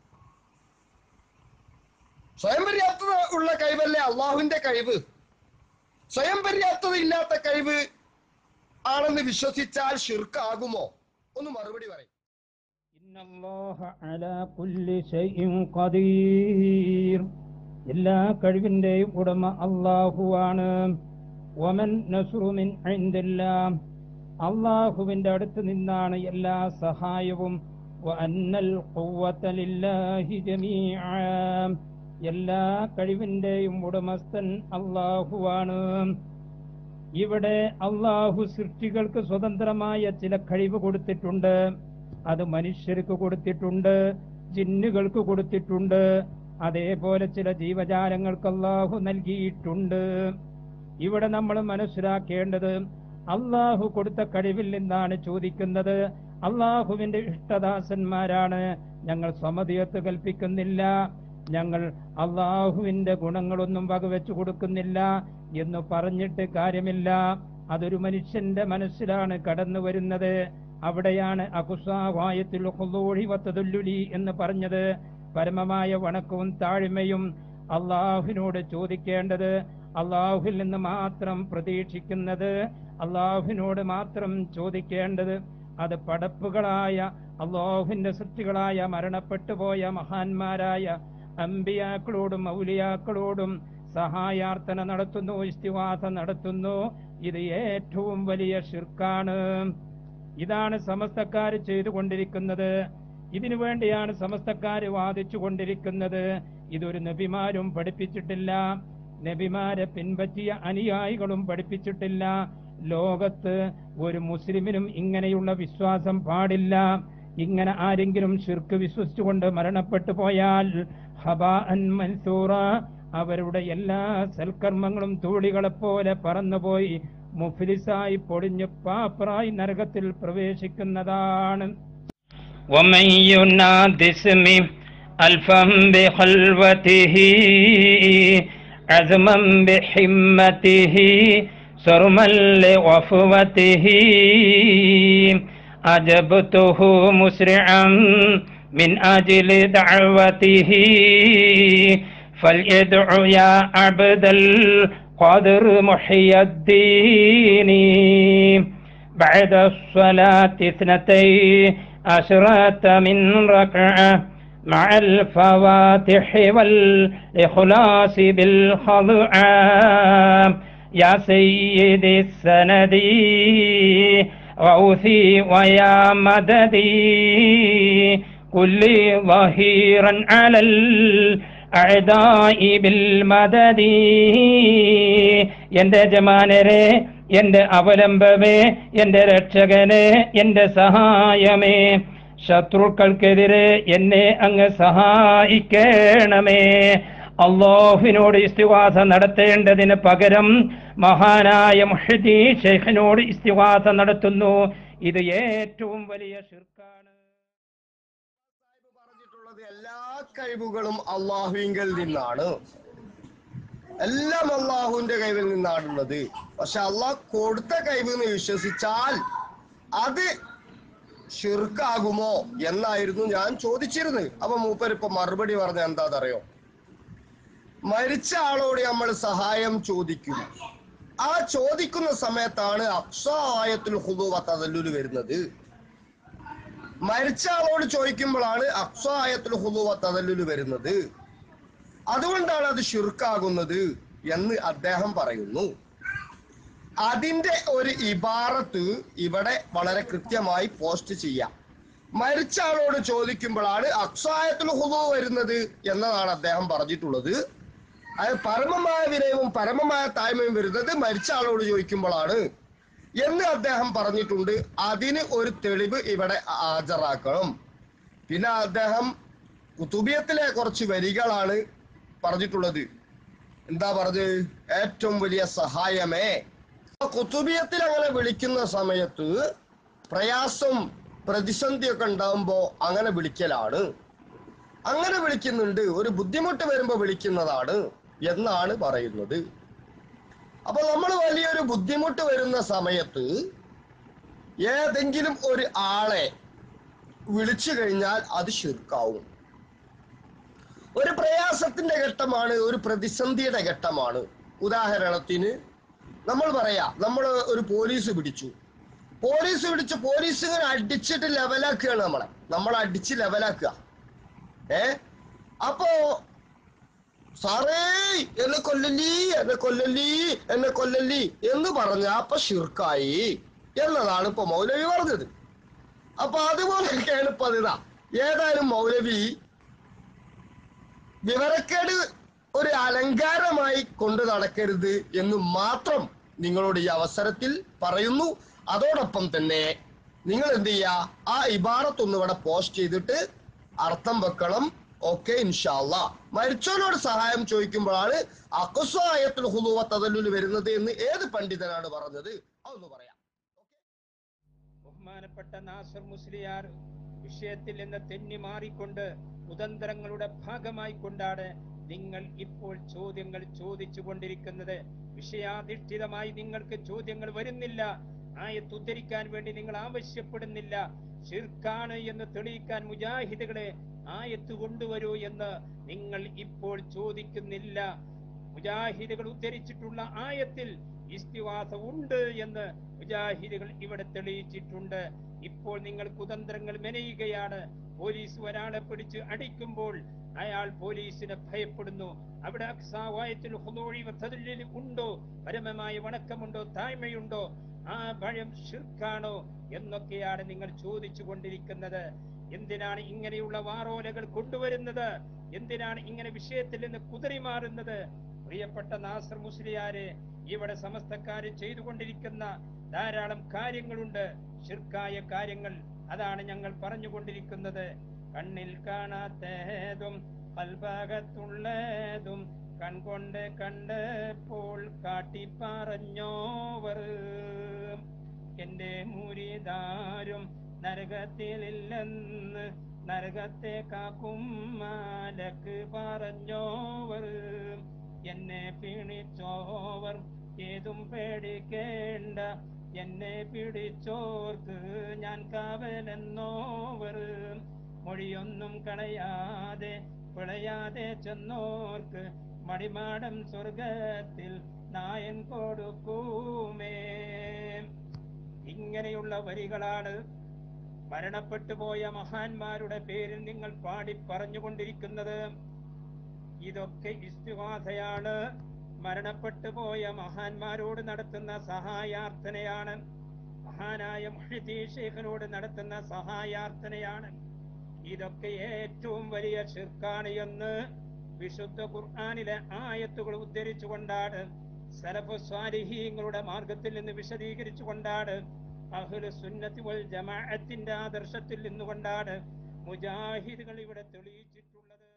സ്വയം പര്യാപ്തത ഉള്ള കഴിവല്ലേ അള്ളാഹുവിന്റെ കഴിവ് സ്വയം പര്യാപ്തത ഇല്ലാത്ത കഴിവ് ആണെന്ന് വിശ്വസിച്ചാൽ ഷിർക്കാകുമോ ഒന്ന് മറുപടി പറയും إن الله على كل شيء قدير എല്ലാ കഴിവിന്റെയും ഉടമ അള്ളാഹുവാണ് വമൻ നസ്റു മിൻ ഇൻദില്ലാ അള്ളാഹുവിന്റെ അടുത്ത് നിന്നാണ് എല്ലാ സഹായവും വഅന്നൽ ഖുവ്വത ലില്ലാഹി ജമീഅ എല്ലാ കഴിവിന്റെയും ഉടമസ്ഥൻ അള്ളാഹുവാണ് ഇവിടെ അള്ളാഹു സൃഷ്ടികൾക്ക് സ്വതന്ത്രമായ ചില കഴിവ് കൊടുത്തിട്ടുണ്ട് അത് മനുഷ്യർക്ക് കൊടുത്തിട്ടുണ്ട് ജിന്നുകൾക്ക് കൊടുത്തിട്ടുണ്ട് അതേപോലെ ചില ജീവജാലങ്ങൾക്ക് അള്ളാഹു നൽകിയിട്ടുണ്ട് ഇവിടെ നമ്മൾ മനസ്സിലാക്കേണ്ടത് അള്ളാഹു കൊടുത്ത കഴിവിൽ നിന്നാണ് ചോദിക്കുന്നത് അള്ളാഹുവിന്റെ ഇഷ്ടദാസന്മാരാണ് ഞങ്ങൾ സമതിയത്ത് കൽപ്പിക്കുന്നില്ല ഞങ്ങൾ അള്ളാഹുവിന്റെ ഗുണങ്ങളൊന്നും വകവെച്ചു കൊടുക്കുന്നില്ല എന്ന് പറഞ്ഞിട്ട് കാര്യമില്ല അതൊരു മനുഷ്യന്റെ മനസ്സിലാണ് കടന്നു വരുന്നത് അവിടെയാണ് അകുസാവായത്തിൽ വത്തതുല്ലുലി എന്ന് പറഞ്ഞത് പരമമായ വണക്കവും താഴ്മയും അള്ളാഹുവിനോട് ചോദിക്കേണ്ടത് അള്ളാഹുവിൽ നിന്ന് മാത്രം പ്രതീക്ഷിക്കുന്നത് അള്ളാഹുവിനോട് മാത്രം ചോദിക്കേണ്ടത് അത് പടപ്പുകളായ അള്ളാഹുവിന്റെ സൃഷ്ടികളായ മരണപ്പെട്ടു പോയ മഹാന്മാരായ അമ്പിയാക്കളോടും മൗലിയാക്കളോടും സഹായാർത്ഥന നടത്തുന്നു ഇസ്തിവാസ നടത്തുന്നു ഇത് ഏറ്റവും വലിയ ഷിർക്കാണ് ഇതാണ് സമസ്തക്കാർ ചെയ്തുകൊണ്ടിരിക്കുന്നത് ഇതിനു വേണ്ടിയാണ് സമസ്തക്കാര് വാദിച്ചു കൊണ്ടിരിക്കുന്നത് ഇതൊരു നബിമാരും പഠിപ്പിച്ചിട്ടില്ല നബിമാരെ പിൻപറ്റിയ അനുയായികളും പഠിപ്പിച്ചിട്ടില്ല ലോകത്ത് ഒരു മുസ്ലിമിനും ഇങ്ങനെയുള്ള വിശ്വാസം പാടില്ല ഇങ്ങനെ ആരെങ്കിലും ഷിർക്ക് വിശ്വസിച്ചുകൊണ്ട് മരണപ്പെട്ടു പോയാൽ ഹബാ അൻ മൻസൂറ അവരുടെ എല്ലാ സൽക്കർമ്മങ്ങളും തൂളികളെപ്പോലെ പറന്നുപോയി മുഫ്ലിസായി പൊടിഞ്ഞ് പാപ്പറായി നരകത്തിൽ പ്രവേശിക്കുന്നതാണ് ومن يناد اسمي ألفا بخلوته عزما بحمته سرما لغفوته أجبته مسرعا من أجل دعوته فليدع يا عبد القادر محي الدين بعد الصلاة اثنتي عشرة من ركعة مع الفواتح والإخلاص بالخضعة يا سيدي السندي غوثي ويا مددي كل ظهيرا على الأعداء بالمدد എന്റെ ജമാനരെ എന്റെ അവലംബമേ എന്റെ രക്ഷകനെ എന്റെ സഹായമേ ശത്രുക്കൾക്കെതിരെ എന്നെ അങ്ങ് സഹായിക്കണമേ അള്ളാഹുവിനോട് ഇസ്തിവാസ നടത്തേണ്ടതിന് പകരം മഹാനായ മുഹദി ഷെയ്ഖിനോട് ഇസ്തിവാസ നടത്തുന്നു ഇത് ഏറ്റവും വലിയ ഷിർക്കാണ് പറഞ്ഞിട്ടുള്ളത് എല്ലാ കഴിവുകളും അള്ളാഹുവിങ്കൽ നിന്നാണ് എല്ലാം അള്ളാഹുവിന്റെ കൈവിൽ നിന്നാണുള്ളത് പക്ഷെ അള്ളാഹ് കൊടുത്ത കഴിവ് എന്ന് വിശ്വസിച്ചാൽ അത് ഷിർക്കാകുമോ എന്നായിരുന്നു ഞാൻ ചോദിച്ചിരുന്നത് അപ്പൊ മൂപ്പരിപ്പൊ മറുപടി പറഞ്ഞ എന്താണെന്നറിയോ മരിച്ച ആളോട് നമ്മൾ സഹായം ചോദിക്കും ആ ചോദിക്കുന്ന സമയത്താണ് അക്സായത്തിൽ ഹുദുവ തദല്ലുല് വരുന്നത് മരിച്ച ആളോട് ചോദിക്കുമ്പോഴാണ് അക്സായത്തിൽ ഹുദുവ തദല്ലുല് വരുന്നത് അതുകൊണ്ടാണ് അത് ഷിർക്കാകുന്നത് എന്ന് അദ്ദേഹം പറയുന്നു അതിന്റെ ഒരു ഇബാറത്ത് ഇവിടെ വളരെ കൃത്യമായി പോസ്റ്റ് ചെയ്യാം മരിച്ച ആളോട് ചോദിക്കുമ്പോഴാണ് അക്സായത്തിൽ ഹുദു വരുന്നത് എന്നതാണ് അദ്ദേഹം പറഞ്ഞിട്ടുള്ളത് അത് പരമമായ വിനയവും പരമമായ താഴ്മയും വരുന്നത് മരിച്ച ആളോട് ചോദിക്കുമ്പോഴാണ് എന്ന് അദ്ദേഹം പറഞ്ഞിട്ടുണ്ട് അതിന് ഒരു തെളിവ് ഇവിടെ ഹാജരാക്കണം പിന്നെ അദ്ദേഹം കുത്തുബിയത്തിലെ കുറച്ച് വരികളാണ് പറഞ്ഞിട്ടുള്ളത് എന്താ പറഞ്ഞത് ഏറ്റവും വലിയ സഹായമേ കുത്തുബിയത്തിൽ അങ്ങനെ വിളിക്കുന്ന സമയത്ത് പ്രയാസം പ്രതിസന്ധിയൊക്കെ ഉണ്ടാകുമ്പോ അങ്ങനെ വിളിക്കലാണ് അങ്ങനെ വിളിക്കുന്നുണ്ട് ഒരു ബുദ്ധിമുട്ട് വരുമ്പോ വിളിക്കുന്നതാണ് എന്നാണ് പറയുന്നത് അപ്പൊ നമ്മൾ വലിയൊരു ബുദ്ധിമുട്ട് വരുന്ന സമയത്ത് ഏതെങ്കിലും ഒരു ആളെ വിളിച്ചു കഴിഞ്ഞാൽ അത് ശിർക്കാവും ഒരു പ്രയാസത്തിന്റെ ഘട്ടമാണ് ഒരു പ്രതിസന്ധിയുടെ ഘട്ടമാണ് ഉദാഹരണത്തിന് നമ്മൾ പറയാ നമ്മൾ ഒരു പോലീസ് പിടിച്ചു പോലീസ് പിടിച്ച് പോലീസ് ഇങ്ങനെ അടിച്ചിട്ട് ലെവലാക്കുകയാണ് നമ്മളെ നമ്മളെ അടിച്ച് ലെവലാക്കുക ഏ അപ്പോ സാറേ എന്നെ കൊല്ലല്ലി എന്നെ കൊല്ലല്ലി എന്നെ കൊല്ലല്ലി എന്ന് പറഞ്ഞ അപ്പൊ ഷിർക്കായി എന്നതാണ് ഇപ്പൊ മൗലവി പറഞ്ഞത് അപ്പൊ അതുപോലെയൊക്കെയാണ് ഇപ്പൊ അതിതാ ഏതായാലും മൗലവി വിവരക്കേട് ഒരു അലങ്കാരമായി കൊണ്ടു നടക്കരുത് എന്ന് മാത്രം നിങ്ങളോട് ഈ അവസരത്തിൽ പറയുന്നു അതോടൊപ്പം തന്നെ നിങ്ങൾ എന്ത് ചെയ്യുക ആ ഇബാറത്ത് ഒന്ന് ഇവിടെ പോസ്റ്റ് ചെയ്തിട്ട് അർത്ഥം വെക്കണം ഓക്കെ ഇൻഷാല്ല മരിച്ചവനോട് സഹായം ചോദിക്കുമ്പോഴാണ് അക്കുസ്വായത്തിൽ ഹുലുവ തദല്ലുൽ വരുന്നത് എന്ന് ഏത് പണ്ഡിതനാണ് പറഞ്ഞത് അതൊന്ന് പറയാം ബഹുമാനപ്പെട്ട നാസർ മുസ്ലിയാർ വിഷയത്തിൽ നിന്ന് തെന്നി മാറിക്കൊണ്ട് കുതന്ത്രങ്ങളുടെ ഭാഗമായി കൊണ്ടാണ് നിങ്ങൾ ഇപ്പോൾ ചോദ്യങ്ങൾ ചോദിച്ചു കൊണ്ടിരിക്കുന്നത് വിഷയാധിഷ്ഠിതമായി നിങ്ങൾക്ക് ചോദ്യങ്ങൾ വരുന്നില്ല ആയത്ത് ഉദ്ധരിക്കാൻ വേണ്ടി നിങ്ങൾ ആവശ്യപ്പെടുന്നില്ല ഷിർക്കാണ് എന്ന് തെളിയിക്കാൻ മുജാഹിദുകളെ ആയത്ത് കൊണ്ടുവരൂ എന്ന് നിങ്ങൾ ഇപ്പോൾ ചോദിക്കുന്നില്ല മുജാഹിദുകൾ ഉദ്ധരിച്ചിട്ടുള്ള ആയത്തിൽ ഇസ്തിവാസ ഉണ്ട് എന്ന് മുജാഹിദുകൾ ഇവിടെ തെളിയിച്ചിട്ടുണ്ട് ഇപ്പോൾ നിങ്ങൾ കുതന്ത്രങ്ങൾ മെനയുകയാണ് പോലീസ് ഒരാളെ പിടിച്ച് അടിക്കുമ്പോൾ അയാൾ പോലീസിനെ ഭയപ്പെടുന്നു അവിടെ അക്സാവായത്തിൽ ഹുദൂഇ വതദല്ലിൽ ഉണ്ടോ പരമമായ വണക്കമുണ്ടോ താഴ്മയുണ്ടോ ആ ഭയം ഷിർക്കാണോ എന്നൊക്കെയാണ് നിങ്ങൾ ചോദിച്ചു കൊണ്ടിരിക്കുന്നത് എന്തിനാണ് ഇങ്ങനെയുള്ള വാറോലകൾ കൊണ്ടുവരുന്നത് എന്തിനാണ് ഇങ്ങനെ വിഷയത്തിൽ നിന്ന് കുതിരി മാറുന്നത് പ്രിയപ്പെട്ട നാസർ മുസ്ലിയാരെ ഇവിടെ സമസ്തക്കാര് ചെയ്തുകൊണ്ടിരിക്കുന്ന ധാരാളം കാര്യങ്ങളുണ്ട് ഷിർക്കായ കാര്യങ്ങൾ അതാണ് ഞങ്ങൾ പറഞ്ഞുകൊണ്ടിരിക്കുന്നത് കണ്ണിൽ കാണാത്തതും കൽഭാഗത്തുള്ളതും കൺകൊണ്ട് കണ്ടപ്പോൾ കാട്ടി പറഞ്ഞോവർ എന്റെ മുരിതാരും നരകത്തിലില്ലെന്ന് നരകത്തെ കാക്കും മാലക്ക് പറഞ്ഞോവർ എന്നെ പീണിച്ചോവർ ഏതും പേടിക്കേണ്ട എന്നെ പിടിച്ചോർക്ക് ഞാൻ കാവലെന്നോവർ മൊഴിയൊന്നും കളയാതെ പിളയാതെ ചെന്നോർക്ക് മടിമാടം സ്വർഗത്തിൽ നായൻ കൊടുക്കൂമേ ഇങ്ങനെയുള്ള വരികളാണ് മരണപ്പെട്ടു പോയ മഹാന്മാരുടെ പേരിൽ നിങ്ങൾ പാടി പറഞ്ഞുകൊണ്ടിരിക്കുന്നത് ഇതൊക്കെ ഇസ്തിവാസയാണ് മരണപ്പെട്ടു പോയ മഹാന്മാരോട് നടത്തുന്ന സഹായാർത്ഥനയാണ് മഹാനായ മുഹീദ്ദീൻ ശേഖനോട് നടത്തുന്ന സഹായാർത്ഥനയാണ് ഇതൊക്കെ ഏറ്റവും വലിയ ഷിർക്കാണ് എന്ന് വിശുദ്ധ ഖുർആനിലെ ആയത്തുകൾ ഉദ്ധരിച്ചുകൊണ്ടാണ് സലഫ് സ്വാലിഹീങ്ങളുടെ മാർഗത്തിൽ നിന്ന് വിശദീകരിച്ചുകൊണ്ടാണ് അഹ്ലു സുന്നത്തി വൽ ജമാഅത്തിന്റെ ആദർശത്തിൽ നിന്നുകൊണ്ടാണ് മുജാഹിദുകൾ ഇവിടെ തെളിയിച്ചിട്ടുള്ളത്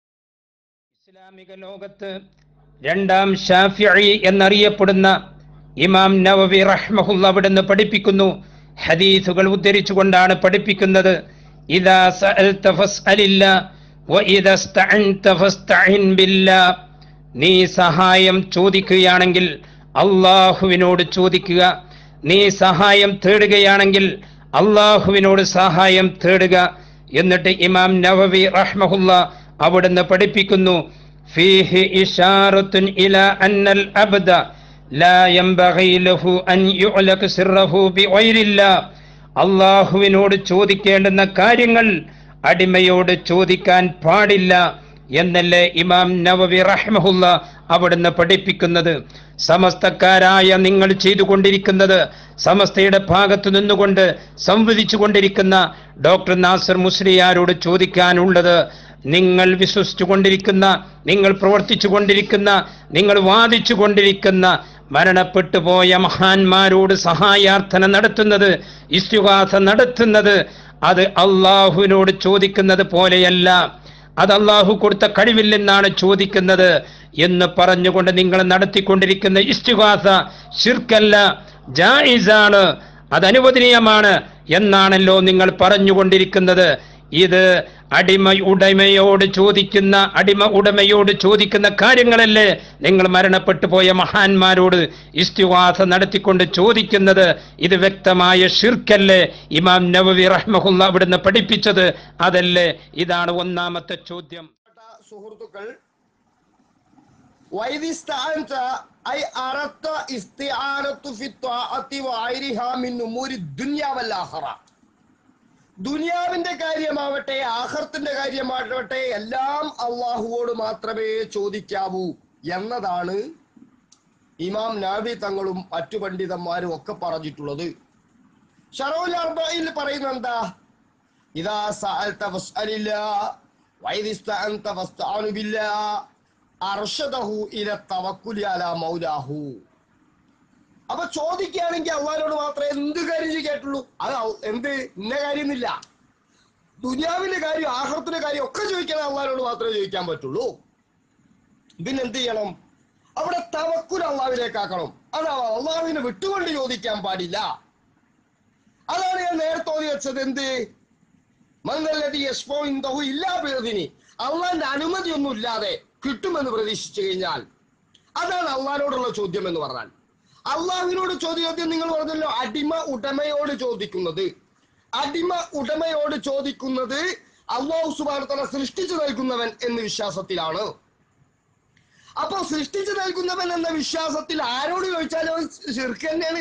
ഇസ്ലാമിക ലോകത്ത് രണ്ടാം ഷാഫിഈ എന്നറിയപ്പെടുന്ന ഇമാം നവവി റഹ്മഹുല്ല അവിടുന്ന് പഠിപ്പിക്കുന്നു ഹദീസുകൾ ഉദ്ധരിച്ചുകൊണ്ടാണ് പഠിപ്പിക്കുന്നത് ഇദാ സഅൽത ഫസ്അലില്ല വഇദാ ഇസ്തഅൻത ഫസ്തഇൻ ബില്ലാ നീ സഹായം ചോദിക്കുകയാണെങ്കിൽ അള്ളാഹുവിനോട് ചോദിക്കുക നീ സഹായം തേടുകയാണെങ്കിൽ അള്ളാഹുവിനോട് സഹായം തേടുക എന്നിട്ട് ഇമാം നവവി റഹ്മഹുല്ല അവിടുന്ന് പഠിപ്പിക്കുന്നു ഫീഹി ഇഷാറത്തുൻ ഇല അന്നൽ അബ്ദ ലാ യംബഗി ലഹു അൻ യുഅലക സിർറഹു ബിഗൈരില്ലാ അള്ളാഹുവിനോട് ചോദിക്കേണ്ടുന്ന കാര്യങ്ങൾ അടിമയോട് ചോദിക്കാൻ പാടില്ല എന്നല്ലേ ഇമാം നവവി റഹ്മഹുല്ല അവിടുന്ന് പഠിപ്പിക്കുന്നത് സമസ്തക്കാരായ നിങ്ങൾ ചെയ്തുകൊണ്ടിരിക്കുന്നത് സമസ്തയുടെ ഭാഗത്തു നിന്നുകൊണ്ട് സംവദിച്ചു കൊണ്ടിരിക്കുന്ന ഡോക്ടർ നാസർ മുസ്ലിയാരോട് ചോദിക്കാനുള്ളത് നിങ്ങൾ വിശ്വസിച്ചു കൊണ്ടിരിക്കുന്ന നിങ്ങൾ പ്രവർത്തിച്ചു കൊണ്ടിരിക്കുന്ന നിങ്ങൾ വാദിച്ചു കൊണ്ടിരിക്കുന്ന മരണപ്പെട്ടു പോയ മഹാന്മാരോട് സഹായാർത്ഥന നടത്തുന്നത് ഇസ്തുഹാസ നടത്തുന്നത് അത് അള്ളാഹുവിനോട് ചോദിക്കുന്നത് പോലെയല്ല അത് അള്ളാഹു കൊടുത്ത കഴിവിൽ നിന്നാണ് ചോദിക്കുന്നത് എന്ന് പറഞ്ഞുകൊണ്ട് നിങ്ങൾ നടത്തിക്കൊണ്ടിരിക്കുന്ന ഇസ്തുഹാസ ഷിർക്കല്ല ജായിസാണ് അത് അനുവദനീയമാണ് എന്നാണല്ലോ നിങ്ങൾ പറഞ്ഞുകൊണ്ടിരിക്കുന്നത് ഇത് അടിമ ഉടമയോട് ചോദിക്കുന്ന അടിമ ഉടമയോട് ചോദിക്കുന്ന കാര്യങ്ങളല്ലേ നിങ്ങൾ മരണപ്പെട്ടു പോയ മഹാന്മാരോട് ഇസ്തുവാസ നടത്തിക്കൊണ്ട് ചോദിക്കുന്നത് ഇത് വ്യക്തമായ ഷിർക്കല്ലേ ഇമാം നവവി റഹ്മഹുല്ല അവിടുന്ന് പഠിപ്പിച്ചത് അതല്ലേ ഇതാണ് ഒന്നാമത്തെ ചോദ്യം സുഹൃത്തുക്കൾ വൈദിസ്ഥാനത്ത ഐ അറത്ത ഇസ്തിആനത്തു ഫി ത്വാഅത്തി വഅരിഹാ മിൻ ഉമൂരി ദുനിയ വൽ ആഖിറ ദുനിയാവിന്റെ കാര്യമാവട്ടെ ആഹർത്തിന്റെ കാര്യമാവട്ടെ എല്ലാം അള്ളാഹുവോട് മാത്രമേ ചോദിക്കാവൂ എന്നതാണ് ഇമാം നാബി തങ്ങളും മറ്റു പണ്ഡിതന്മാരും ഒക്കെ പറഞ്ഞിട്ടുള്ളത് ഷറോൽ അർബയിൽ പറയുന്നത് എന്താ ഇതാ സഅൽത ഫസ്അലില്ല വൈദിസ്തഅൻത ഫസ്തഅനു ബില്ലാ അർഷദഹു ഇല തവക്കുലി അലാ മൗലാഹു അപ്പൊ ചോദിക്കുകയാണെങ്കിൽ അള്ളാഹിനോട് മാത്രമേ എന്ത് കാര്യം ചോദിക്കായിട്ടുള്ളൂ അത് അൽ- എന്ത് ഇന്ന കാര്യമൊന്നുമില്ല ദുനിയാവിന്റെ കാര്യം ആഹ്റത്തിന്റെ കാര്യം ഒക്കെ ചോദിക്കാൻ അള്ളാഹിനോട് മാത്രമേ ചോദിക്കാൻ പറ്റുള്ളൂ പിന്നെ എന്ത് ചെയ്യണം അവിടെ തവക്കുൽ അള്ളാഹുവിലേക്ക് ആക്കണം അതാ അള്ളാഹുവിനെ വിട്ടുകൊണ്ട് ചോദിക്കാൻ പാടില്ല അതാണ് ഞാൻ നേരത്തെ ഓതി വെച്ചത് എന്ത് മംഗലതി യശ്മോ ഇന്ദഹു ഇല്ലാ ബിറദിനി അള്ളാന്റെ അനുമതിയൊന്നും ഇല്ലാതെ കിട്ടുമെന്ന് പ്രതീക്ഷിച്ചു കഴിഞ്ഞാൽ അതാണ് അള്ളാഹിനോടുള്ള ചോദ്യം എന്ന് പറഞ്ഞാൽ അള്ളാഹുവിനോട് ചോദ്യം നിങ്ങൾ പറഞ്ഞല്ലോ അടിമ ഉടമയോട് ചോദിക്കുന്നത് അടിമ ഉടമയോട് ചോദിക്കുന്നത് അള്ളാഹു സുബാനത്തല സൃഷ്ടിച്ചു നൽകുന്നവൻ എന്ന വിശ്വാസത്തിലാണ് അപ്പൊ സൃഷ്ടിച്ചു നൽകുന്നവൻ എന്ന വിശ്വാസത്തിൽ ആരോട് ചോദിച്ചാലും അവൻ ശിർക്ക് തന്നെയാണ്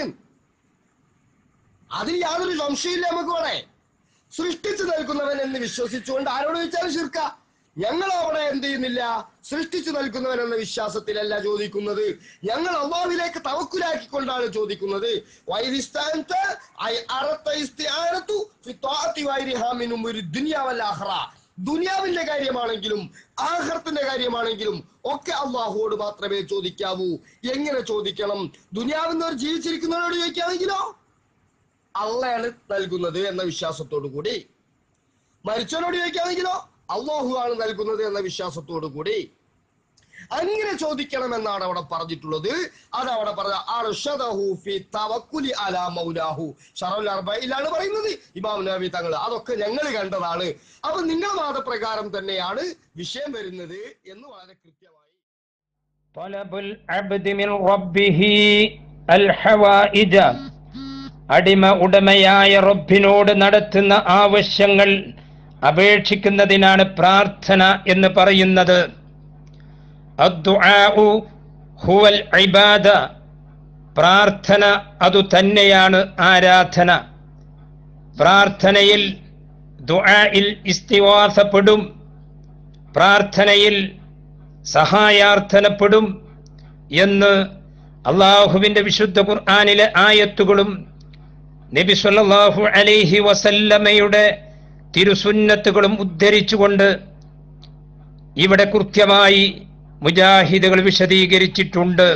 അതിൽ യാതൊരു സംശയമില്ല നമുക്ക് വേണേ സൃഷ്ടിച്ചു നൽകുന്നവൻ എന്ന് വിശ്വസിച്ചുകൊണ്ട് ആരോട് ചോദിച്ചാലും ശിർക്ക ഞങ്ങൾ അവിടെ എന്ത് ചെയ്യുന്നില്ല സൃഷ്ടിച്ചു നൽകുന്നവൻ എന്ന വിശ്വാസത്തിലല്ല ചോദിക്കുന്നത് ഞങ്ങൾ അള്ളാഹുവിലേക്ക് തവക്കുലാക്കിക്കൊണ്ടാണ് ചോദിക്കുന്നത് വൈദിസ്ഥാനത്ത് ഐ അറത്ത ഇസ്തിആനത്തു ഫി ത്വാഅത്തി വൈരിഹാ മിൻ ഉമുരി ദുനിയ വൽ ആഖിറ. ദുനിയാവിന്റെ കാര്യമാണെങ്കിലും ആഹ്റത്തിന്റെ കാര്യമാണെങ്കിലും ഒക്കെ അള്ളാഹുവോട് മാത്രമേ ചോദിക്കാവൂ എങ്ങനെ ചോദിക്കണം ദുനിയാവിൽ ഒരു ജീവിച്ചിരിക്കുന്നവരോട് ചോദിക്കാമെങ്കിലോ അള്ളയാണ് നൽകുന്നത് എന്ന വിശ്വാസത്തോടു കൂടി മരിച്ചവനോട് ചോദിക്കാമെങ്കിലോ അള്ളാഹു ആണ് നൽകുന്നത് എന്ന വിശ്വാസത്തോടു കൂടി അങ്ങനെ ചോദിക്കണം എന്നാണ് അവിടെ പറഞ്ഞിട്ടുള്ളത് അത് അവിടെ പറഞ്ഞ അർഷദഹു ഫി തവക്കുലി അലാ മൗലാഹു ഷറൽ അർബയിലാണ് പറയുന്നത് ഇമാം നബി തങ്ങൾ അതൊക്കെ ഞങ്ങൾ കണ്ടതാണ് അപ്പൊ നിങ്ങളുടെ വാദപ്രകാരം തന്നെയാണ് വിഷയം വരുന്നത് എന്ന് വളരെ കൃത്യമായി طلب العبد من ربه الحوائج അടിമ ഉടമയായ റബ്ബിനോട് നടത്തുന്ന ആവശ്യങ്ങൾ അപേക്ഷിക്കുന്നതിനാണ് പ്രാർത്ഥന എന്ന് പറയുന്നത് അദ്ദുആഉ ഹുവൽ ഇബാദ പ്രാർത്ഥന അതു തന്നെയാണ് ആരാധന പ്രാർത്ഥനയിൽ ദുആയിൽ ഇസ്തിവാസപ്പെടും പ്രാർത്ഥനയിൽ സഹായാർത്ഥനപ്പെടും എന്ന് അള്ളാഹുവിന്റെ വിശുദ്ധ ഖുർആനിലെ ആയത്തുകളും നബി സല്ലല്ലാഹു അലൈഹി വസല്ലമയുടെ തിരുസുന്നത്തുകളും ഉദ്ധരിച്ചുകൊണ്ട് ഇവിടെ കൃത്യമായി മുജാഹിദുകൾ വിശദീകരിച്ചിട്ടുണ്ട്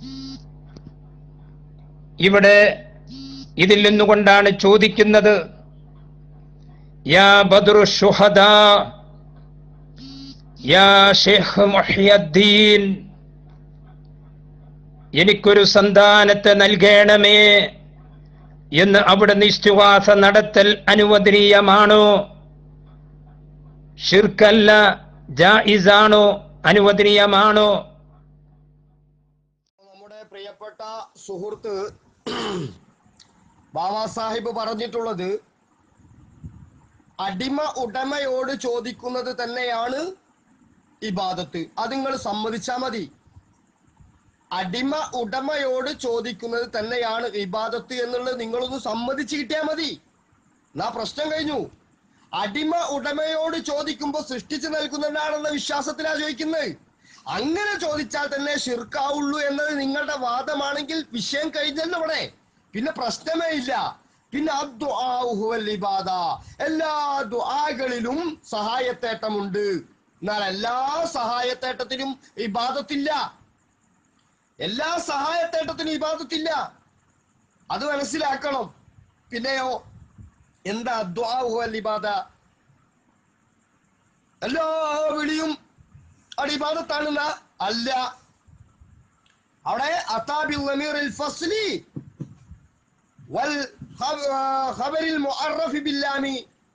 ഇവിടെ ഇതിൽ നിന്നുകൊണ്ടാണ് ചോദിക്കുന്നത് യാ ബദ്രു ഷുഹദാ യാ ഷേഖ് മുഹ്യദ്ദീൻ എനിക്കൊരു സന്താനത്തെ നൽകണമേ എന്ന് അവിടെ നിശ്ചുവാസ നടത്തൽ അനുവദനീയമാണോ ഷിർക്കല്ല ജായിസാണോ അനുവദനീയമാണോ നമ്മുടെ പ്രിയപ്പെട്ട സുഹൃത്ത് ബാബാ സാഹിബ് പറഞ്ഞിട്ടുള്ളത് അടിമ ഉടമയോട് ചോദിക്കുന്നത് തന്നെയാണ് ഇബാദത്ത് അത് നിങ്ങൾ സമ്മതിച്ചാ മതി അടിമ ഉടമയോട് ചോദിക്കുന്നത് തന്നെയാണ് ഇബാദത്ത് എന്നുള്ളത് നിങ്ങളൊന്ന് സമ്മതിച്ചു കിട്ടിയാൽ മതി എന്നാ പ്രശ്നം കഴിഞ്ഞു അടിമ ഉടമയോട് ചോദിക്കുമ്പോൾ സൃഷ്ടിച്ചു നൽകുന്നതാണെന്ന വിശ്വാസത്തിലാ ചോദിക്കുന്നത് അങ്ങനെ ചോദിച്ചാൽ തന്നെ ഷിർക്കാവുള്ളൂ എന്നത് നിങ്ങളുടെ വാദമാണെങ്കിൽ വിഷയം കഴിഞ്ഞല്ലോ ഇവിടെ പിന്നെ പ്രശ്നമേ ഇല്ല പിന്നെ അദ്ദുആഉ ഹുവൽ ഇബാദ എല്ലാ ദുആകളിലും സഹായത്തേട്ടമുണ്ട് എന്നാൽ എല്ലാ സഹായത്തേട്ടത്തിനും ഇബാദത്തില്ല എല്ലാ സഹായത്തേട്ടത്തിനും ഇബാദത്തില്ല അത് മനസ്സിലാക്കണം പിന്നെയോ എന്താ ദുആഉ ഹുവൽ ഇബാദ എല്ലാ വിളിയും അവിടെ ഇബാദത്താണെന്ന അല്ല അവിടെ അതാബിൽ ലമീറിൽ ഫസ്ലി വൽ ഖബറിൽ മുഅറഫ് ബില്ലാമി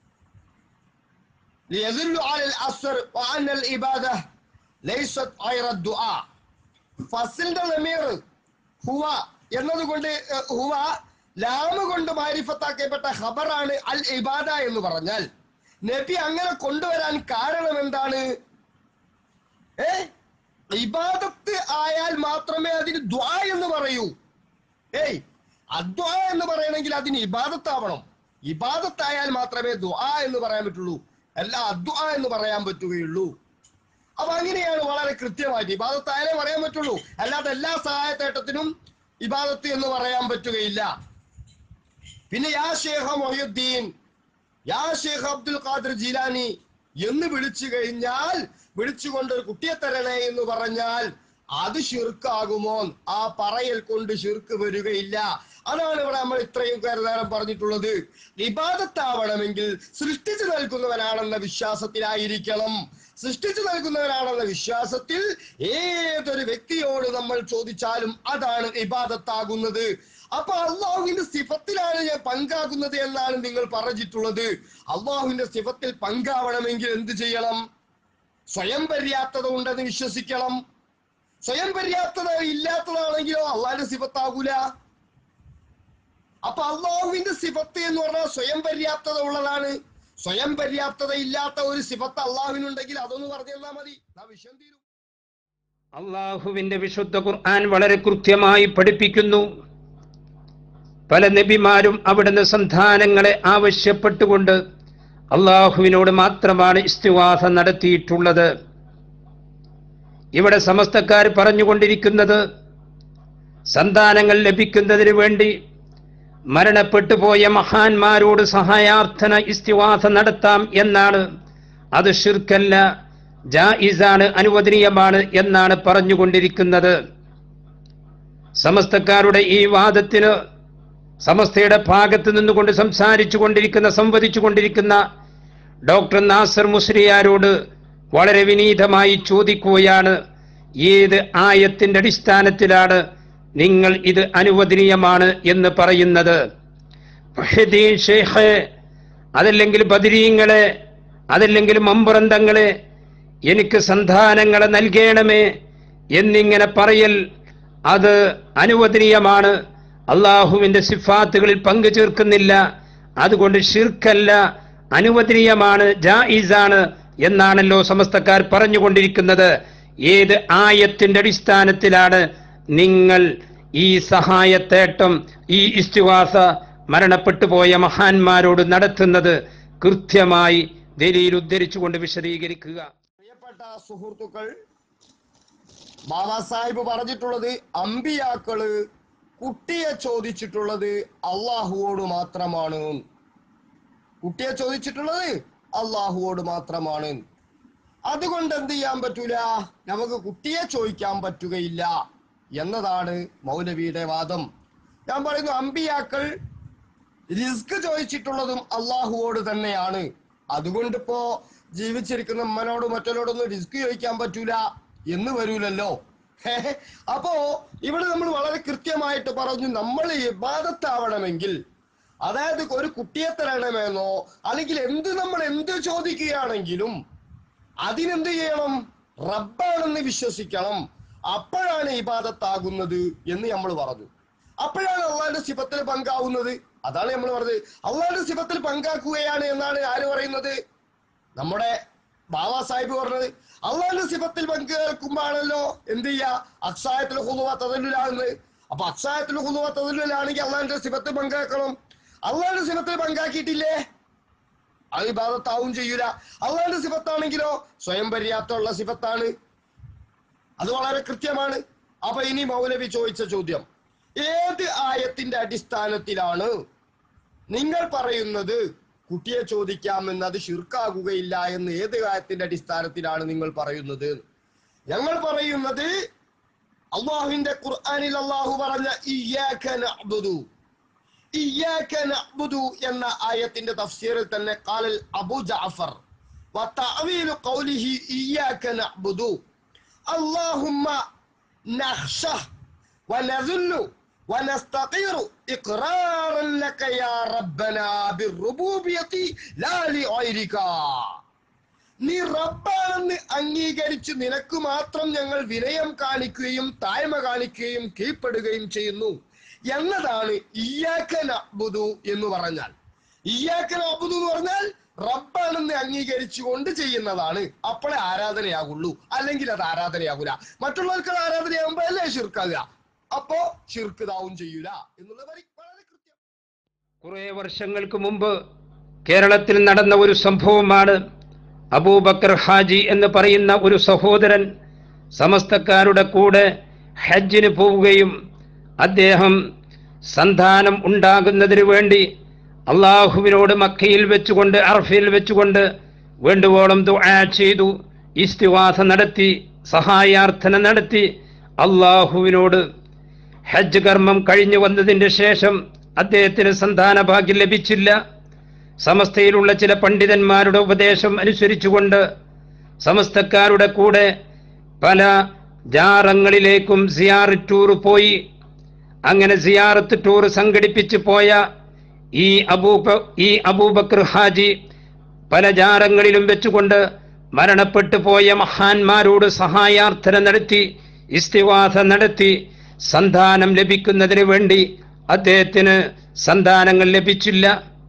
ليدل على الأثر وأن الإبادة ليست غير الدعاء ഫസിലിന്റെ ലമീർ ഹുവ എന്നതുകൊണ്ട് ഏർ, ഹുവ ലാമ് കൊണ്ട് മാരിഫത്താക്കപ്പെട്ട ഖബറാണ് അൽ ഇബാദ എന്ന് പറഞ്ഞാൽ നബി അങ്ങനെ കൊണ്ടുവരാൻ കാരണം എന്താണ് ഏ ഇബാദത്ത് ആയാൽ മാത്രമേ അതിന് ദ്വാ എന്ന് പറയൂ ഏയ് അദ്വാ എന്ന് പറയണമെങ്കിൽ അതിന് ഇബാദത്താവണം ഇബാദത്തായാൽ മാത്രമേ ദ്വാ എന്ന് പറയാൻ പറ്റുള്ളൂ അല്ല അദ്വാ എന്ന് പറയാൻ പറ്റുകയുള്ളൂ അപ്പൊ അങ്ങനെയാണ് വളരെ കൃത്യമായിട്ട് ഇബാദത്തായാലേ പറയാൻ പറ്റുള്ളൂ അല്ലാതെ എല്ലാ സഹായത്തേട്ടത്തിനും ഇബാദത്ത് എന്ന് പറയാൻ പറ്റുകയില്ല പിന്നെ യാ ഷേഖ മൊഹീദ്ദീൻ യാ ഷേഖ് അബ്ദുൽ ഖാദിർ ജീലാനി എന്ന് വിളിച്ചു കഴിഞ്ഞാൽ വിളിച്ചുകൊണ്ട് ഒരു കുട്ടിയെ തരണേ എന്ന് പറഞ്ഞാൽ അത് ഷിർക്കാകുമോ ആ പറയൽ കൊണ്ട് ഷിർക്ക് വരികയില്ല അതാണ് ഇവിടെ നമ്മൾ ഇത്രയും നേരം പറഞ്ഞിട്ടുള്ളത് വിവാദത്താവണമെങ്കിൽ സൃഷ്ടിച്ചു നൽകുന്നവനാണെന്ന വിശ്വാസത്തിലായിരിക്കണം സൃഷ്ടിച്ചു നൽകുന്നവനാണെന്ന വിശ്വാസത്തിൽ ഏതൊരു വ്യക്തിയോട് നമ്മൾ ചോദിച്ചാലും അതാണ് ഇബാദത്താകുന്നത് അപ്പൊ അള്ളാഹുവിന്റെ സിഫത്തിലാണ് ഞാൻ പങ്കാകുന്നത് എന്നാണ് നിങ്ങൾ പറഞ്ഞിട്ടുള്ളത് അള്ളാഹുവിന്റെ സിഫത്തിൽ പങ്കാവണമെങ്കിൽ എന്ത് ചെയ്യണം സ്വയം പര്യാപ്തത ഉണ്ടെന്ന് വിശ്വസിക്കണം സ്വയം പര്യാപ്തത ഇല്ലാത്തതാണെങ്കിലോ അള്ളാഹിന്റെ സിഫത്താകൂല അപ്പൊ അള്ളാഹുവിന്റെ സിഫത്ത് എന്ന് പറഞ്ഞാൽ സ്വയം പര്യാപ്തത ഉള്ളതാണ് സ്വയം പര്യാപ്തത ഇല്ലാത്ത ഒരു സിഫത്ത് അള്ളാഹുവിനുണ്ടെങ്കിൽ അതൊന്ന് പറഞ്ഞു തന്നാ മതി ആ വിഷയം തീരും അള്ളാഹുവിന്റെ വിശുദ്ധ ഖുർആൻ വളരെ കൃത്യമായി പഠിപ്പിക്കുന്നു പല നബിമാരും അവിടുന്ന് സന്താനങ്ങളെ ആവശ്യപ്പെട്ടുകൊണ്ട് അള്ളാഹുവിനോട് മാത്രമാണ് ഇസ്തിവാസ നടത്തിയിട്ടുള്ളത് ഇവിടെ സമസ്തക്കാർ പറഞ്ഞുകൊണ്ടിരിക്കുന്നത് സന്താനങ്ങൾ ലഭിക്കുന്നതിന് വേണ്ടി മരണപ്പെട്ടു പോയ മഹാന്മാരോട് സഹായാർത്ഥന ഇസ്തിവാസ നടത്താം എന്നാണ് അത് ഷിർക്കല്ല ജായിസാണ് അനുവദനീയമാണ് എന്നാണ് പറഞ്ഞുകൊണ്ടിരിക്കുന്നത് സമസ്തക്കാരുടെ ഈ വാദത്തിന് സമസ്തയുടെ ഭാഗത്ത് നിന്നുകൊണ്ട് സംസാരിച്ചു കൊണ്ടിരിക്കുന്ന സംവദിച്ചു കൊണ്ടിരിക്കുന്ന ഡോക്ടർ നാസർ മുസ്ലിയാരോട് വളരെ വിനീതമായി ചോദിക്കുകയാണ് ഏത് ആയത്തിന്റെ അടിസ്ഥാനത്തിലാണ് നിങ്ങൾ ഇത് അനുവദനീയമാണ് എന്ന് പറയുന്നത് ഫഹദീൻ ഷേഖ് അതല്ലെങ്കിൽ ബദരീങ്ങളെ അതല്ലെങ്കിൽ മമ്പുറന്തങ്ങളെ എനിക്ക് സന്താനങ്ങളെ നൽകണമേ എന്നിങ്ങനെ പറയൽ അത് അനുവദനീയമാണ് അള്ളാഹുവിന്റെ സിഫാത്തുകളിൽ പങ്കു ചേർക്കുന്നില്ല അതുകൊണ്ട് ഷിർക്കല്ല അനുവദനീയമാണ് ജായിസാണ് എന്നാണല്ലോ സമസ്തക്കാർ പറഞ്ഞുകൊണ്ടിരിക്കുന്നത് ഏത് ആയത്തിന്റെ അടിസ്ഥാനത്തിലാണ് നിങ്ങൾ ഈ സഹായത്തേട്ടം ഈ ഇസ്തിവാസ മരണപ്പെട്ടു പോയ മഹാന്മാരോട് നടത്തുന്നത് കൃത്യമായി ദലീൽ ഉദ്ധരിച്ചുകൊണ്ട് വിശദീകരിക്കുക പ്രിയപ്പെട്ട സുഹൃത്തുക്കൾ ബാബാ സാഹിബ് പറഞ്ഞിട്ടുള്ളത് അമ്പിയാക്കള് കുട്ടിയെ ചോദിച്ചിട്ടുള്ളത് അള്ളാഹുവോട് മാത്രമാണ് കുട്ടിയെ ചോദിച്ചിട്ടുള്ളത് അള്ളാഹുവോട് മാത്രമാണ് അതുകൊണ്ട് എന്ത് ചെയ്യാൻ പറ്റൂല നമുക്ക് കുട്ടിയെ ചോദിക്കാൻ പറ്റുകയില്ല എന്നതാണ് മൗലവിയുടെ വാദം ഞാൻ പറയുന്നു അമ്പിയാക്കൾ റിസ്ക് ചോദിച്ചിട്ടുള്ളതും അള്ളാഹുവോട് തന്നെയാണ് അതുകൊണ്ട് ഇപ്പോ ജീവിച്ചിരിക്കുന്ന ഉമ്മനോട് മറ്റൊരോടൊന്നും റിസ്ക് ചോദിക്കാൻ പറ്റൂല എന്ന് വരൂലല്ലോ അപ്പോ ഇവിടെ നമ്മൾ വളരെ കൃത്യമായിട്ട് പറഞ്ഞു നമ്മൾ ഇബാദത്താവണമെങ്കിൽ അതായത് ഒരു കുട്ടിയെ തരണമെന്നോ അല്ലെങ്കിൽ എന്ത് നമ്മൾ എന്ത് ചോദിക്കുകയാണെങ്കിലും അതിനെന്ത് ചെയ്യണം റബ്ബാണെന്ന് വിശ്വസിക്കണം അപ്പോഴാണ് ഇബാദത്താകുന്നത് എന്ന് നമ്മൾ പറഞ്ഞു അപ്പോഴാണ് അള്ളാഹിന്റെ സിഫത്തിൽ പങ്കാവുന്നത് അതാണ് നമ്മൾ പറഞ്ഞത് അള്ളാഹിന്റെ സിഫത്തിൽ പങ്കാക്കുകയാണ് എന്നാണ് ആര് പറയുന്നത് നമ്മുടെ ബാബാ സാഹിബ് പറഞ്ഞത് അള്ളാഹിന്റെ സിഫത്തിൽ പങ്കുവെക്കുമ്പോഴാണല്ലോ എന്ത് ചെയ്യാ അക്സായത്തിൽ ഹുദുവ തതല്ലുലാകുന്നത് അപ്പൊ അക്സായത്തിൽ ഹുദുവ തതല്ലുലാണെങ്കിൽ അള്ളാഹിന്റെ സിഫത്തിൽ പങ്കാക്കണം അള്ളാഹിന്റെ സിഫത്തിൽ പങ്കാക്കിയിട്ടില്ലേ അത് ഇബാദത്താവും ചെയ്യൂല അള്ളാഹിന്റെ സിഫത്താണെങ്കിലോ സ്വയം പര്യാപ്തമുള്ള സിഫത്താണ് അത് വളരെ കൃത്യമാണ് അപ്പൊ ഇനി മൗലവി ചോദിച്ച ചോദ്യം ഏത് ആയത്തിന്റെ അടിസ്ഥാനത്തിലാണ് നിങ്ങൾ പറയുന്നത് കുട്ടിയെ ചോദിക്കാമെന്ന് അത് ഷിർക്കാകുകയില്ല എന്ന് ഏത് ആയത്തിന്റെ അടിസ്ഥാനത്തിലാണ് നിങ്ങൾ പറയുന്നത് ഞങ്ങൾ പറയുന്നത് അള്ളാഹുവിന്റെ ഖുർആനിൽ അള്ളാഹു പറഞ്ഞ ഇയ്യാക നഅ്ബുദു ഇയ്യാക നഅ്ബുദു എന്ന ആയത്തിന്റെ തഫ്സീറിൽ തന്നെ ഖാലൽ അബു ജഅഫർ وتأويل قوله إياك نعبد اللهم نخشى ونذل ونستقير إقرارا لك يا ربنا بالربوبية لا لغيرك നീ റബ്ബാണെന്ന് അംഗീകരിച്ച് നിനക്ക് മാത്രം ഞങ്ങൾ വിനയം കാണിക്കുകയും താഴ്മ കാണിക്കുകയും കീഴ്പ്പെടുകയും ചെയ്യുന്നു എന്നതാണ് ഇയ്യാക്കൻ അബുദു എന്ന് പറഞ്ഞാൽ ഇയ്യാക്കൻ അബുദു എന്ന് പറഞ്ഞാൽ റബ്ബാണെന്ന് അംഗീകരിച്ചുകൊണ്ട് ചെയ്യുന്നതാണ് അപ്പോഴേ ആരാധനയാകുള്ളൂ അല്ലെങ്കിൽ അത് ആരാധനയാകൂല മറ്റുള്ളവർക്ക് അത് ആരാധനയാകുമ്പോ അല്ലേ ഷിർക്കാകുക അപ്പോ ഷിർക്കിതാവും ചെയ്യൂല എന്നുള്ളത് വരി- വളരെ കൃത്യം കുറെ വർഷങ്ങൾക്ക് മുമ്പ് കേരളത്തിൽ നടന്ന ഒരു സംഭവമാണ് അബൂബക്കർ ഹാജി എന്ന് പറയുന്ന ഒരു സഹോദരൻ സമസ്തക്കാരുടെ കൂടെ ഹജ്ജിന് പോവുകയും അദ്ദേഹം സന്താനം ഉണ്ടാകുന്നതിന് വേണ്ടി അള്ളാഹുവിനോട് മക്കയിൽ വെച്ചുകൊണ്ട് അർഫയിൽ വെച്ചുകൊണ്ട് വേണ്ടുവോളം ദുആ ചെയ്തു ഇസ്തിവാസ നടത്തി സഹായാർത്ഥന നടത്തി അള്ളാഹുവിനോട് ഹജ്ജ് കർമ്മം കഴിഞ്ഞു വന്നതിന്റെ ശേഷം അദ്ദേഹത്തിന് സന്താന ഭാഗ്യം ലഭിച്ചില്ല സമസ്തയിലുള്ള ചില പണ്ഡിതന്മാരുടെ ഉപദേശം അനുസരിച്ചുകൊണ്ട് സമസ്തക്കാരുടെ കൂടെ പല ജാറങ്ങളിലേക്കും സിയാറ് ടൂർ പോയി അങ്ങനെ സിയാറത്ത് ടൂർ സംഘടിപ്പിച്ച് പോയ ഈ അബൂബ ഈ അബൂബക്കർ ഹാജി പല ജാറങ്ങളിലും വെച്ചുകൊണ്ട് മരണപ്പെട്ടു പോയ മഹാന്മാരോട് സഹായാർത്ഥന നടത്തി ഇസ്തിവാസ നടത്തി സന്താനം ലഭിക്കുന്നതിന് വേണ്ടി അദ്ദേഹത്തിന് സന്താനങ്ങൾ ലഭിച്ചില്ല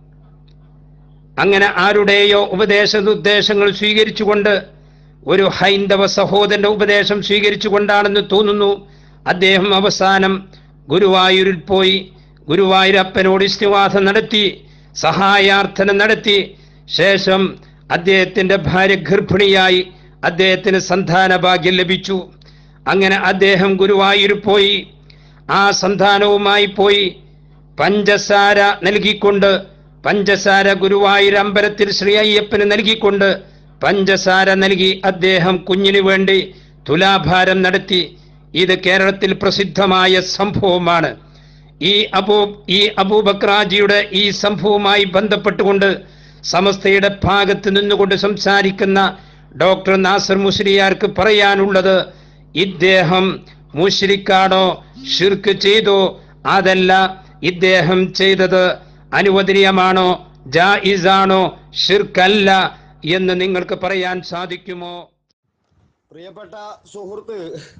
അങ്ങനെ ആരുടെയോ ഉപദേശ നിർദ്ദേശങ്ങൾ സ്വീകരിച്ചുകൊണ്ട് ഒരു ഹൈന്ദവ സഹോദരന്റെ ഉപദേശം സ്വീകരിച്ചുകൊണ്ടാണെന്ന് തോന്നുന്നു അദ്ദേഹം അവസാനം ഗുരുവായൂരിൽ പോയി ഗുരുവായൂരപ്പനോട് ഇസ്തിവാസം നടത്തി സഹായാർത്ഥന നടത്തി ശേഷം അദ്ദേഹത്തിന്റെ ഭാര്യ ഗർഭിണിയായി അദ്ദേഹത്തിന് സന്താന ഭാഗ്യം ലഭിച്ചു അങ്ങനെ അദ്ദേഹം ഗുരുവായൂർ പോയി ആ സന്താനവുമായി പോയി പഞ്ചസാര നൽകിക്കൊണ്ട് പഞ്ചസാര ഗുരുവായൂർ അമ്പലത്തിൽ ശ്രീ അയ്യപ്പന് നൽകിക്കൊണ്ട് പഞ്ചസാര നൽകി അദ്ദേഹം കുഞ്ഞിനു വേണ്ടി തുലാഭാരം നടത്തി ഇത് കേരളത്തിൽ പ്രസിദ്ധമായ സംഭവമാണ് ഈ അബൂ ഈ അബൂബക്രാജിയുടെ ഈ സംഭവവുമായി ബന്ധപ്പെട്ടുകൊണ്ട് സമസ്തയുടെ ഭാഗത്ത് നിന്നുകൊണ്ട് സംസാരിക്കുന്ന ഡോക്ടർ നാസർ മുസ്ലിയാർക്ക് പറയാനുള്ളത് ഇദ്ദേഹം മുശ്രിക്കാണോ ഷിർക്ക് ചെയ്തോ അതല്ല ഇദ്ദേഹം ചെയ്തത് അനുവദനീയമാണോ ജായിസാണോ ഷിർക്കല്ല എന്ന് നിങ്ങൾക്ക് പറയാൻ സാധിക്കുമോ പ്രിയപ്പെട്ട സുഹൃത്ത്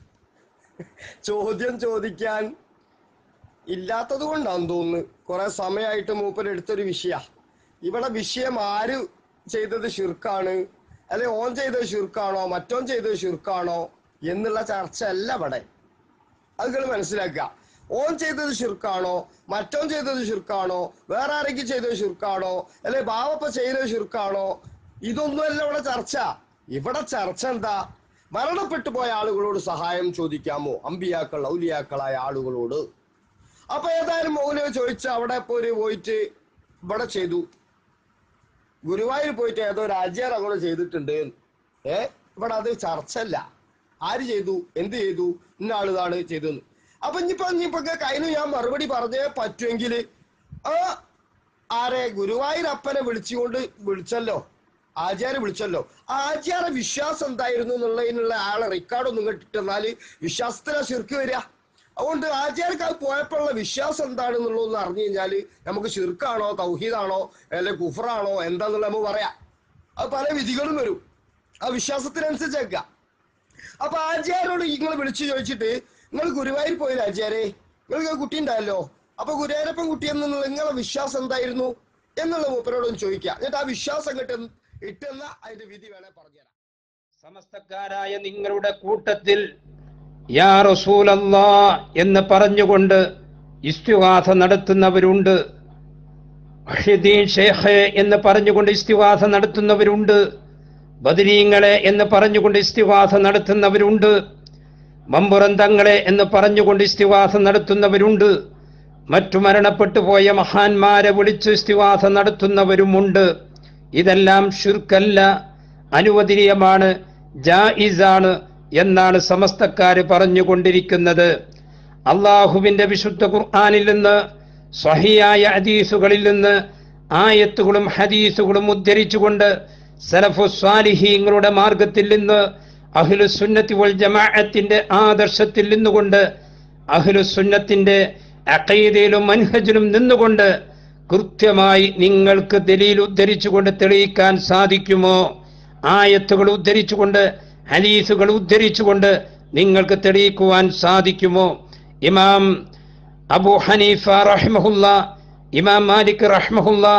ചോദ്യം ചോദിക്കാൻ ഇല്ലാത്തത് കൊണ്ടാന്ന് തോന്നുന്നു കുറെ സമയമായിട്ട് മൂപ്പർ എടുത്തൊരു വിഷയ ഇവിടെ വിഷയം ആര് ചെയ്തത് ഷിർക്കാണ് അല്ലെ ഓൻ ചെയ്തത് ഷിർക്കാണോ മറ്റോൻ ചെയ്തത് ഷിർക്കാണോ എന്നുള്ള ചർച്ച അല്ല ഇവിടെ അത് നിങ്ങൾ മനസ്സിലാക്കുക ഓൻ ചെയ്തത് ഷിർക്കാണോ മറ്റോൻ ചെയ്തത് ഷിർക്കാണോ വേറെ ആരെങ്കിലും ചെയ്തത് ഷിർക്കാണോ അല്ലെ ബാവപ്പ ചെയ്തത് ഷിർക്കാണോ ഇതൊന്നുമല്ല ഇവിടെ ചർച്ച ഇവിടെ ചർച്ച എന്താ മരണപ്പെട്ടു പോയ ആളുകളോട് സഹായം ചോദിക്കാമോ അമ്പിയാക്കൾ ഔലിയാക്കളായ ആളുകളോട് അപ്പൊ ഏതായാലും മൗലവി ചോദിച്ച അവിടെ പോയി പോയിട്ട് ഇവിടെ ചെയ്തു ഗുരുവായൂർ പോയിട്ട് ഏതോ രാജ്യാർ അങ്ങനെ ചെയ്തിട്ടുണ്ട് ഏ ഇവിടെ അത് ചർച്ചല്ല ആര് ചെയ്തു എന്ത് ചെയ്തു ഇന്ന ആളിതാണ് ചെയ്തതെന്ന് അപ്പൊ ഇനിയിപ്പോ ഇനിയിപ്പോ കഴിഞ്ഞു ഞാൻ മറുപടി പറഞ്ഞേ പറ്റുമെങ്കിൽ ആ ആരെ ഗുരുവായൂർ അപ്പനെ വിളിച്ചുകൊണ്ട് വിളിച്ചല്ലോ ആചാര്യ വിളിച്ചല്ലോ ആ ആചാര്യ വിശ്വാസം എന്തായിരുന്നു എന്നുള്ളതിനുള്ള ആളെ റെക്കോർഡൊന്നും കേട്ടിട്ടെന്നാല് വിശ്വാസത്തിലാ ശിർക്ക് വരിക അതുകൊണ്ട് ആചാര്യക്ക് അത് പോയപ്പോഴുള്ള വിശ്വാസം എന്താണെന്നുള്ളതെന്ന് അറിഞ്ഞു കഴിഞ്ഞാല് നമുക്ക് ഷിർക്കാണോ തൗഹീദാണോ അല്ലെ കുഫറാണോ എന്താന്നുള്ള നമുക്ക് പറയാം അത് പല വിധികളും വരും ആ വിശ്വാസത്തിനനുസരിച്ചേക്ക അപ്പൊ ആചാര്യോട് നിങ്ങൾ വിളിച്ചു ചോദിച്ചിട്ട് നിങ്ങൾ ഗുരുവായൂർ പോയില്ല ആചാര്യെ നിങ്ങൾക്ക് കുട്ടി ഉണ്ടായല്ലോ അപ്പൊ ഗുരുവായൂരപ്പൻ കുട്ടി എന്നുള്ള നിങ്ങളെ വിശ്വാസം എന്തായിരുന്നു എന്നുള്ള മൂപ്പരോടൊന്ന് ചോദിക്കുക എന്നിട്ട് ആ വിശ്വാസം കിട്ടും ഇട്ടെന്ന അതിന്റെ വിധി വേണേ പറഞ്ഞുതരാം സമസ്തക്കാരായ നിങ്ങളുടെ കൂട്ടത്തിൽ യാ റസൂലല്ലാ എന്ന് പറഞ്ഞുകൊണ്ട് ഇസ്തിവാസ നടത്തുന്നവരുണ്ട് വഹീദീൻ ഷേഖ് എന്ന് പറഞ്ഞുകൊണ്ട് ഇസ്തിവാസ നടത്തുന്നവരുണ്ട് ബദരീങ്ങളെ എന്ന് പറഞ്ഞുകൊണ്ട് ഇസ്തിവാസ നടത്തുന്നവരുണ്ട് മമ്പുറന്തങ്ങളെ എന്ന് പറഞ്ഞുകൊണ്ട് ഇസ്തിവാസ നടത്തുന്നവരുണ്ട് മറ്റു മരണപ്പെട്ടു പോയ മഹാന്മാരെ വിളിച്ച് ഇസ്തിവാസ നടത്തുന്നവരുമുണ്ട് ഇതെല്ലാം ഷുർക്കല്ല അനുവദനീയമാണ് ജായിസാണ് എന്നാണ് സമസ്തക്കാര് പറഞ്ഞുകൊണ്ടിരിക്കുന്നത് അള്ളാഹുവിന്റെ വിശുദ്ധ ഖുർആാനിൽ നിന്ന് സ്വഹിയായ ഹദീസുകളിൽ നിന്ന് ആയത്തുകളും ഹദീസുകളും ഉദ്ധരിച്ചുകൊണ്ട് സലഫു സ്വാലിഹീങ്ങളുടെ മാർഗത്തിൽ നിന്ന് അഹ്ലു സുന്നത്തി വൽ ജമാഅത്തിന്റെ ആദർശത്തിൽ നിന്നുകൊണ്ട് അഹ്ലു സുന്നത്തിന്റെ അഖീദയിലും മൻഹജിലും നിന്നുകൊണ്ട് കൃത്യമായി നിങ്ങൾക്ക് ദലീൽ ഉദ്ധരിച്ചുകൊണ്ട് തെളിയിക്കാൻ സാധിക്കുമോ ആയത്തുകൾ ഉദ്ധരിച്ചുകൊണ്ട് ഹദീസുകൾ ഉദ്ധരിച്ചുകൊണ്ട് നിങ്ങൾക്ക് തെളിയിക്കുവാൻ സാധിക്കുമോ ഇമാം അബു ഹനീഫ റഹ്മഹുല്ല ഇമാം മാലിക് റഹ്മഹുല്ല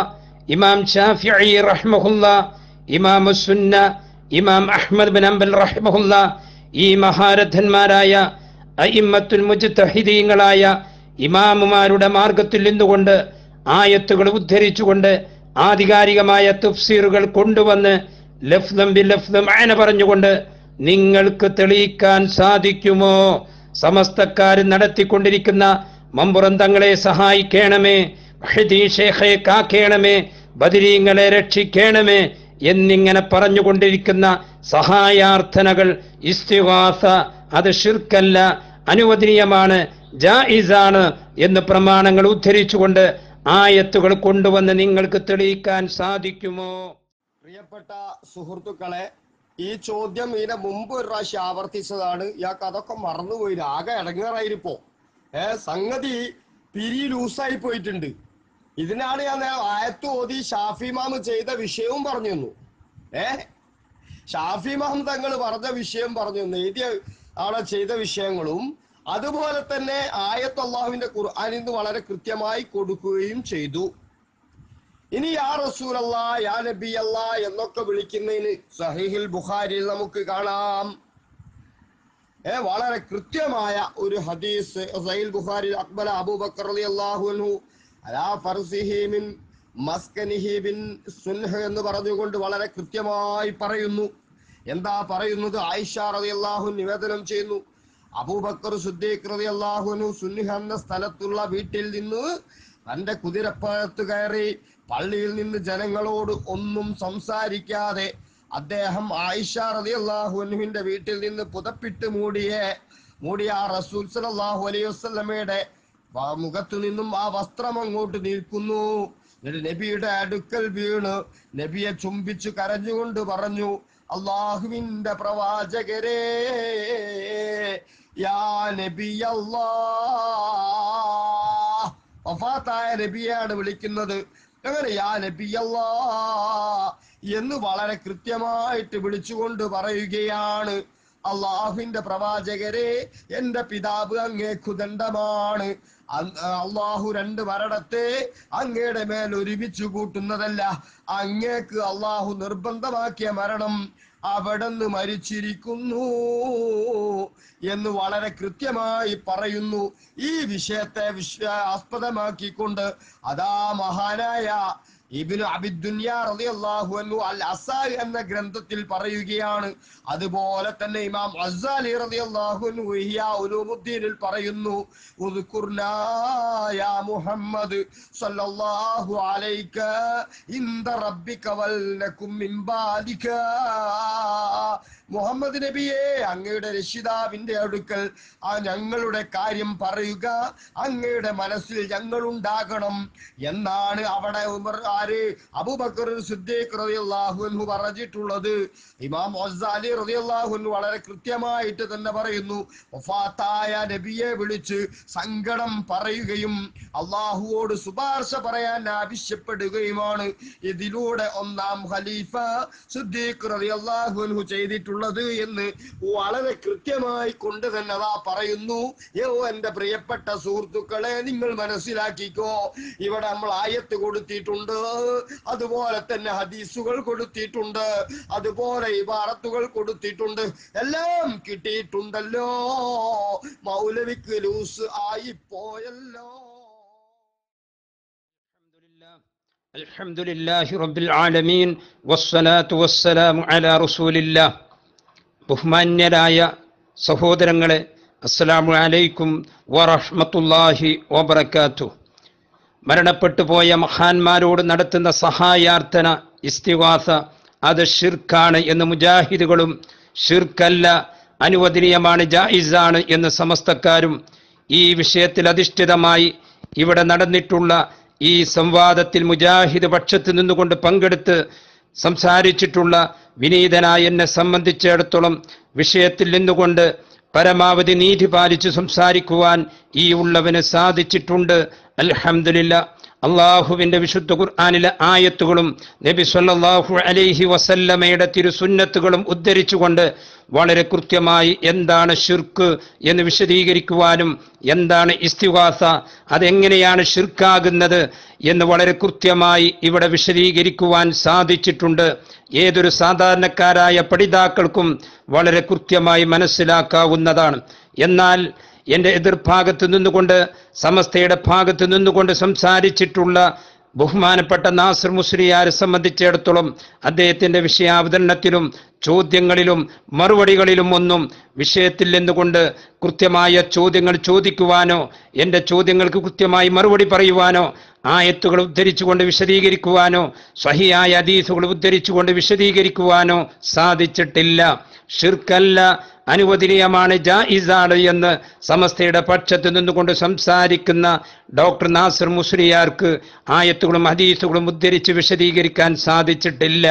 ഇമാം ഷാഫിഈ റഹ്മഹുല്ല ഇമാം സുന്ന ഇമാം അഹ്മദ് ബിൻ അംബൽ റഹ്മഹുല്ല ഈ മഹാരഥന്മാരായ അയിമ്മത്തുൽ മുജ്തഹിദീങ്ങളായ ഇമാമുമാരുടെ മാർഗത്തിൽ നിന്നുകൊണ്ട് ആയത്തുകൾ ഉദ്ധരിച്ചുകൊണ്ട് ആധികാരികമായ തഫ്സീറുകൾ കൊണ്ടുവന്ന് ലഫ്ദം ബി ലഫ്ദം ആന പറഞ്ഞുകൊണ്ട് നിങ്ങൾക്ക് തെളിയിക്കാൻ സാധിക്കുമോ സമസ്തക്കാർ നടത്തിക്കൊണ്ടിരിക്കുന്ന മമ്പുറന്തങ്ങളെ സഹായിക്കണമേ വഹദീ ഷേഖെ കാക്കേണമേ ബദരീങ്ങളെ രക്ഷിക്കണമേ എന്നിങ്ങനെ പറഞ്ഞുകൊണ്ടിരിക്കുന്ന സഹായാർത്ഥനകൾ ഇസ്തിവാസ അത് ഷിർക്കല്ല അനുവദനീയമാണ് ജായിസാണ് എന്ന് പ്രമാണങ്ങൾ ഉദ്ധരിച്ചുകൊണ്ട് ആയത്തുകൾ കൊണ്ടുവന്ന് നിങ്ങൾക്ക് തെളിയിക്കാൻ സാധിക്കുമോ പ്രിയപ്പെട്ട സുഹൃത്തുക്കളെ ഈ ചോദ്യം ഇതിനെ മുമ്പ് ഒരു പ്രാവശ്യം ആവർത്തിച്ചതാണ് ഇയാൾക്ക് അതൊക്കെ മറന്നുപോയി ആകെ ഇടങ്ങേറായിരിപ്പോ ഏ സംഗതി പിരി ലൂസായി പോയിട്ടുണ്ട് ഇതിനാണ് ഞാൻ നേ- ആയത്ത് ഓതി ഷാഫി മാമ് ചെയ്ത വിഷയവും പറഞ്ഞു തന്നു ഏ ഷാഫി മാം തങ്ങൾ പറഞ്ഞ വിഷയം പറഞ്ഞു തന്നു എഴുതിയ ആളെ ചെയ്ത വിഷയങ്ങളും അതുപോലെ തന്നെ ആയത്ത് അള്ളാഹുവിന്റെ ഖുർആാനിൽ നിന്ന് വളരെ കൃത്യമായി കൊടുക്കുകയും ചെയ്തു ഇനി യാ റസൂലല്ല യാ നബി അല്ല എന്നൊക്കെ വിളിക്കുന്നതിന് സഹീഹിൽ ബുഖാരിയിൽ നമുക്ക് കാണാം ഏ വളരെ കൃത്യമായ ഒരു ഹദീസ് സഹീൽ ബുഖാരി അക്ബല അബൂബക്കർ റളിയല്ലാഹു അൻഹു അലാ ഫർസിഹി മിൻ മസ്കനിഹി ബിൻ സുൻഹ് എന്ന് പറഞ്ഞുകൊണ്ട് വളരെ കൃത്യമായി പറയുന്നു എന്താ പറയുന്നത് ആയിഷ റളിയല്ലാഹു നിവേദനം ചെയ്യുന്നു അബൂബക്കർ സുദ്ദീഖ് റളിയല്ലാഹു അൻഹു സുൻഹ് എന്ന സ്ഥലത്തുള്ള വീട്ടിൽ നിന്ന് തന്റെ കുതിരപ്പുറത്ത് കയറി പള്ളിയിൽ നിന്ന് ജനങ്ങളോട് ഒന്നും സംസാരിക്കാതെ അദ്ദേഹം ആയിഷ റളിയല്ലാഹു അൻഹുവിന്റെ വീട്ടിൽ നിന്ന് പുതപ്പിട്ട് മൂടിയ മൂടിയ ആ റസൂൽ സല്ലല്ലാഹു അലൈഹി വസല്ലമയുടെ വ- മുഖത്തു നിന്നും ആ വസ്ത്രം അങ്ങോട്ട് നിൽക്കുന്നു എന്നിട്ട് നബിയുടെ അടുക്കൽ വീണ് നബിയെ ചുംബിച്ചു കരഞ്ഞുകൊണ്ട് പറഞ്ഞു അള്ളാഹുവിന്റെ പ്രവാചകരേ യാ നബി വഫാത്തായ നബിയാണ് വിളിക്കുന്നത് അങ്ങനെ യാ നബി എന്ന് വളരെ കൃത്യമായിട്ട് വിളിച്ചുകൊണ്ട് പറയുകയാണ് അള്ളാഹുവിന്റെ പ്രവാചകരെ എന്റെ പിതാവ് അങ്ങേക്കു ദണ്ഡമാണ് അങ്- അള്ളാഹു രണ്ട് മരണത്തെ അങ്ങയുടെ മേൽ ഒരുമിച്ച് കൂട്ടുന്നതല്ല അങ്ങേക്ക് അള്ളാഹു നിർബന്ധമാക്കിയ മരണം അവിടുന്ന് മരിച്ചിരിക്കുന്നു എന്ന് വളരെ കൃത്യമായി പറയുന്നു ഈ വിഷയത്തെ വിശ്വ ആസ്പദമാക്കിക്കൊണ്ട് അതാ മഹാനായ ഇബിന് അബിദുന്യ റളിയല്ലാഹു അൻഹു അൽ അസാൽ എന്ന ഗ്രന്ഥത്തിൽ പറയുകയാണ് അതുപോലെ തന്നെ ഇമാം അസാലി റളിയല്ലാഹു അൻഹു ഇഹ്യാ ഉലൂമുദ്ദീനിൽ പറയുന്നു ഉദ്കുർനാ യാ മുഹമ്മദ് സല്ലല്ലാഹു അലൈക ഇന്ദ റബ്ബിക വൽനകും മിൻ ബാലിക മുഹമ്മദ് നബിയെ അങ്ങയുടെ രക്ഷിതാവിന്റെ അടുക്കൽ ആ ഞങ്ങളുടെ കാര്യം പറയുക അങ്ങയുടെ മനസ്സിൽ ഞങ്ങൾ ഉണ്ടാകണം എന്നാണ് അവിടെ ഉമർ ആര് അബൂബക്കർ സിദ്ദീഖ് റളിയല്ലാഹു അൻഹു പറഞ്ഞിട്ടുള്ളത് ഇമാം ഒസാലി റളിയല്ലാഹു അൻഹു വളരെ കൃത്യമായിട്ട് തന്നെ പറയുന്നു വഫാത്തായ നബിയെ വിളിച്ച് സങ്കടം പറയുകയും അള്ളാഹുവോട് ശുപാർശ പറയാൻ ആവശ്യപ്പെടുകയുമാണ് ഇതിലൂടെ ഒന്നാം ഖലീഫ സിദ്ദീഖ് റളിയല്ലാഹു അൻഹു ചെയ്തിട്ടുള്ളത് എന്ന് വളരെ കൃത്യമായി കൊണ്ട് തന്നെ അതാ പറയുന്നു യോ എന്റെ പ്രിയപ്പെട്ട സുഹൃത്തുക്കളെ നിങ്ങൾ മനസ്സിലാക്കിക്കോ ഇവിടെ നമ്മൾ ആയത്ത് കൊടുത്തിട്ടുണ്ട് അതുപോലെ തന്നെ ഹദീസുകൾ കൊടുത്തിട്ടുണ്ട് അതുപോലെ ഇബാറത്തുകൾ കൊടുത്തിട്ടുണ്ട് എല്ലാം കിട്ടിയിട്ടുണ്ടല്ലോ മൗലവിക്ക് ലൂസ് ആയി പോയല്ലോ الحمد لله رب العالمين والصلاة والسلام على رسول الله ബഹുമാന്യരായ സഹോദരങ്ങളെ അസ്സലാമു അലൈക്കും വറഹ്മത്തുള്ളാഹി വബറകാത്തു മരണപ്പെട്ടു പോയ മഹാന്മാരോട് നടത്തുന്ന സഹായാർത്ഥന ഇസ്തിവാസ അത് ഷിർക്കാണ് എന്ന് മുജാഹിദുകളും ഷിർക്കല്ല അനുവദനീയമാണ് ജായിസാണ് എന്ന് സമസ്തക്കാരും ഈ വിഷയത്തിൽ അധിഷ്ഠിതമായി ഇവിടെ നടന്നിട്ടുള്ള ഈ സംവാദത്തിൽ മുജാഹിദ് പക്ഷത്ത് നിന്നുകൊണ്ട് പങ്കെടുത്ത് സംസാരിച്ചിട്ടുള്ള വിനീതനായ എന്നെ സംബന്ധിച്ചിടത്തോളം വിഷയത്തിൽ നിന്നുകൊണ്ട് പരമാവധി നീതി പാലിച്ച് സംസാരിക്കുവാൻ ഈ ഉള്ളവന് സാധിച്ചിട്ടുണ്ട് അൽഹംദുലില്ല അള്ളാഹുവിന്റെ വിശുദ്ധ ഖുർആാനിലെ ആയത്തുകളും നബി സല്ലല്ലാഹു അലൈഹി വസല്ലമയുടെ തിരുസുന്നത്തുകളും ഉദ്ധരിച്ചുകൊണ്ട് വളരെ കൃത്യമായി എന്താണ് ഷിർക്ക് എന്ന് വിശദീകരിക്കുവാനും എന്താണ് ഇസ്തിവാസ അതെങ്ങനെയാണ് ഷിർക്കാകുന്നത് എന്ന് വളരെ കൃത്യമായി ഇവിടെ വിശദീകരിക്കുവാൻ സാധിച്ചിട്ടുണ്ട് ഏതൊരു സാധാരണക്കാരായ പഠിതാക്കൾക്കും വളരെ കൃത്യമായി മനസ്സിലാക്കാവുന്നതാണ് എന്നാൽ എന്റെ എതിർഭാഗത്ത് നിന്നുകൊണ്ട് സമസ്തയുടെ ഭാഗത്ത് നിന്നുകൊണ്ട് സംസാരിച്ചിട്ടുള്ള ബഹുമാനപ്പെട്ട നാസർ മുസ്ലിയാരെ സംബന്ധിച്ചിടത്തോളം അദ്ദേഹത്തിന്റെ വിഷയാവതരണത്തിലും ചോദ്യങ്ങളിലും മറുപടികളിലും ഒന്നും വിഷയത്തിൽ നിന്നുകൊണ്ട് കൃത്യമായ ചോദ്യങ്ങൾ ചോദിക്കുവാനോ എന്റെ ചോദ്യങ്ങൾക്ക് കൃത്യമായി മറുപടി പറയുവാനോ ആയത്തുകൾ ഉദ്ധരിച്ചുകൊണ്ട് വിശദീകരിക്കുവാനോ സഹിയായ അദീസുകൾ ഉദ്ധരിച്ചുകൊണ്ട് വിശദീകരിക്കുവാനോ സാധിച്ചിട്ടില്ല ഷിർക്കല്ല അനുവദനീയമാണ് ജായിസാണ് എന്ന് സമസ്തയുടെ പക്ഷത്ത് നിന്നുകൊണ്ട് സംസാരിക്കുന്ന ഡോക്ടർ നാസർ മുസ്ലിയാർക്ക് ആയത്തുകളും ഹദീസുകളും ഉദ്ധരിച്ച് വിശദീകരിക്കാൻ സാധിച്ചിട്ടില്ല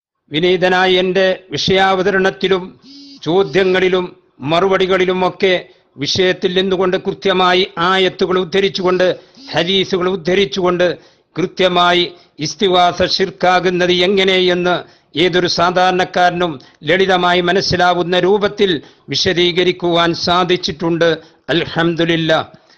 വിനീതനായ എൻ്റെ വിഷയാവതരണത്തിലും ചോദ്യങ്ങളിലും മറുപടികളിലുമൊക്കെ വിഷയത്തിൽ നിന്നുകൊണ്ട് കൃത്യമായി ആയത്തുകൾ ഉദ്ധരിച്ചുകൊണ്ട് ഹദീസുകൾ ഉദ്ധരിച്ചുകൊണ്ട് കൃത്യമായി ഇസ്തിവാസ ഷിർക്കാകുന്നത് എങ്ങനെയെന്ന് ഏതൊരു സാധാരണക്കാരനും ലളിതമായി മനസ്സിലാവുന്ന രൂപത്തിൽ വിശദീകരിക്കുവാൻ സാധിച്ചിട്ടുണ്ട് അൽഹംദുലില്ല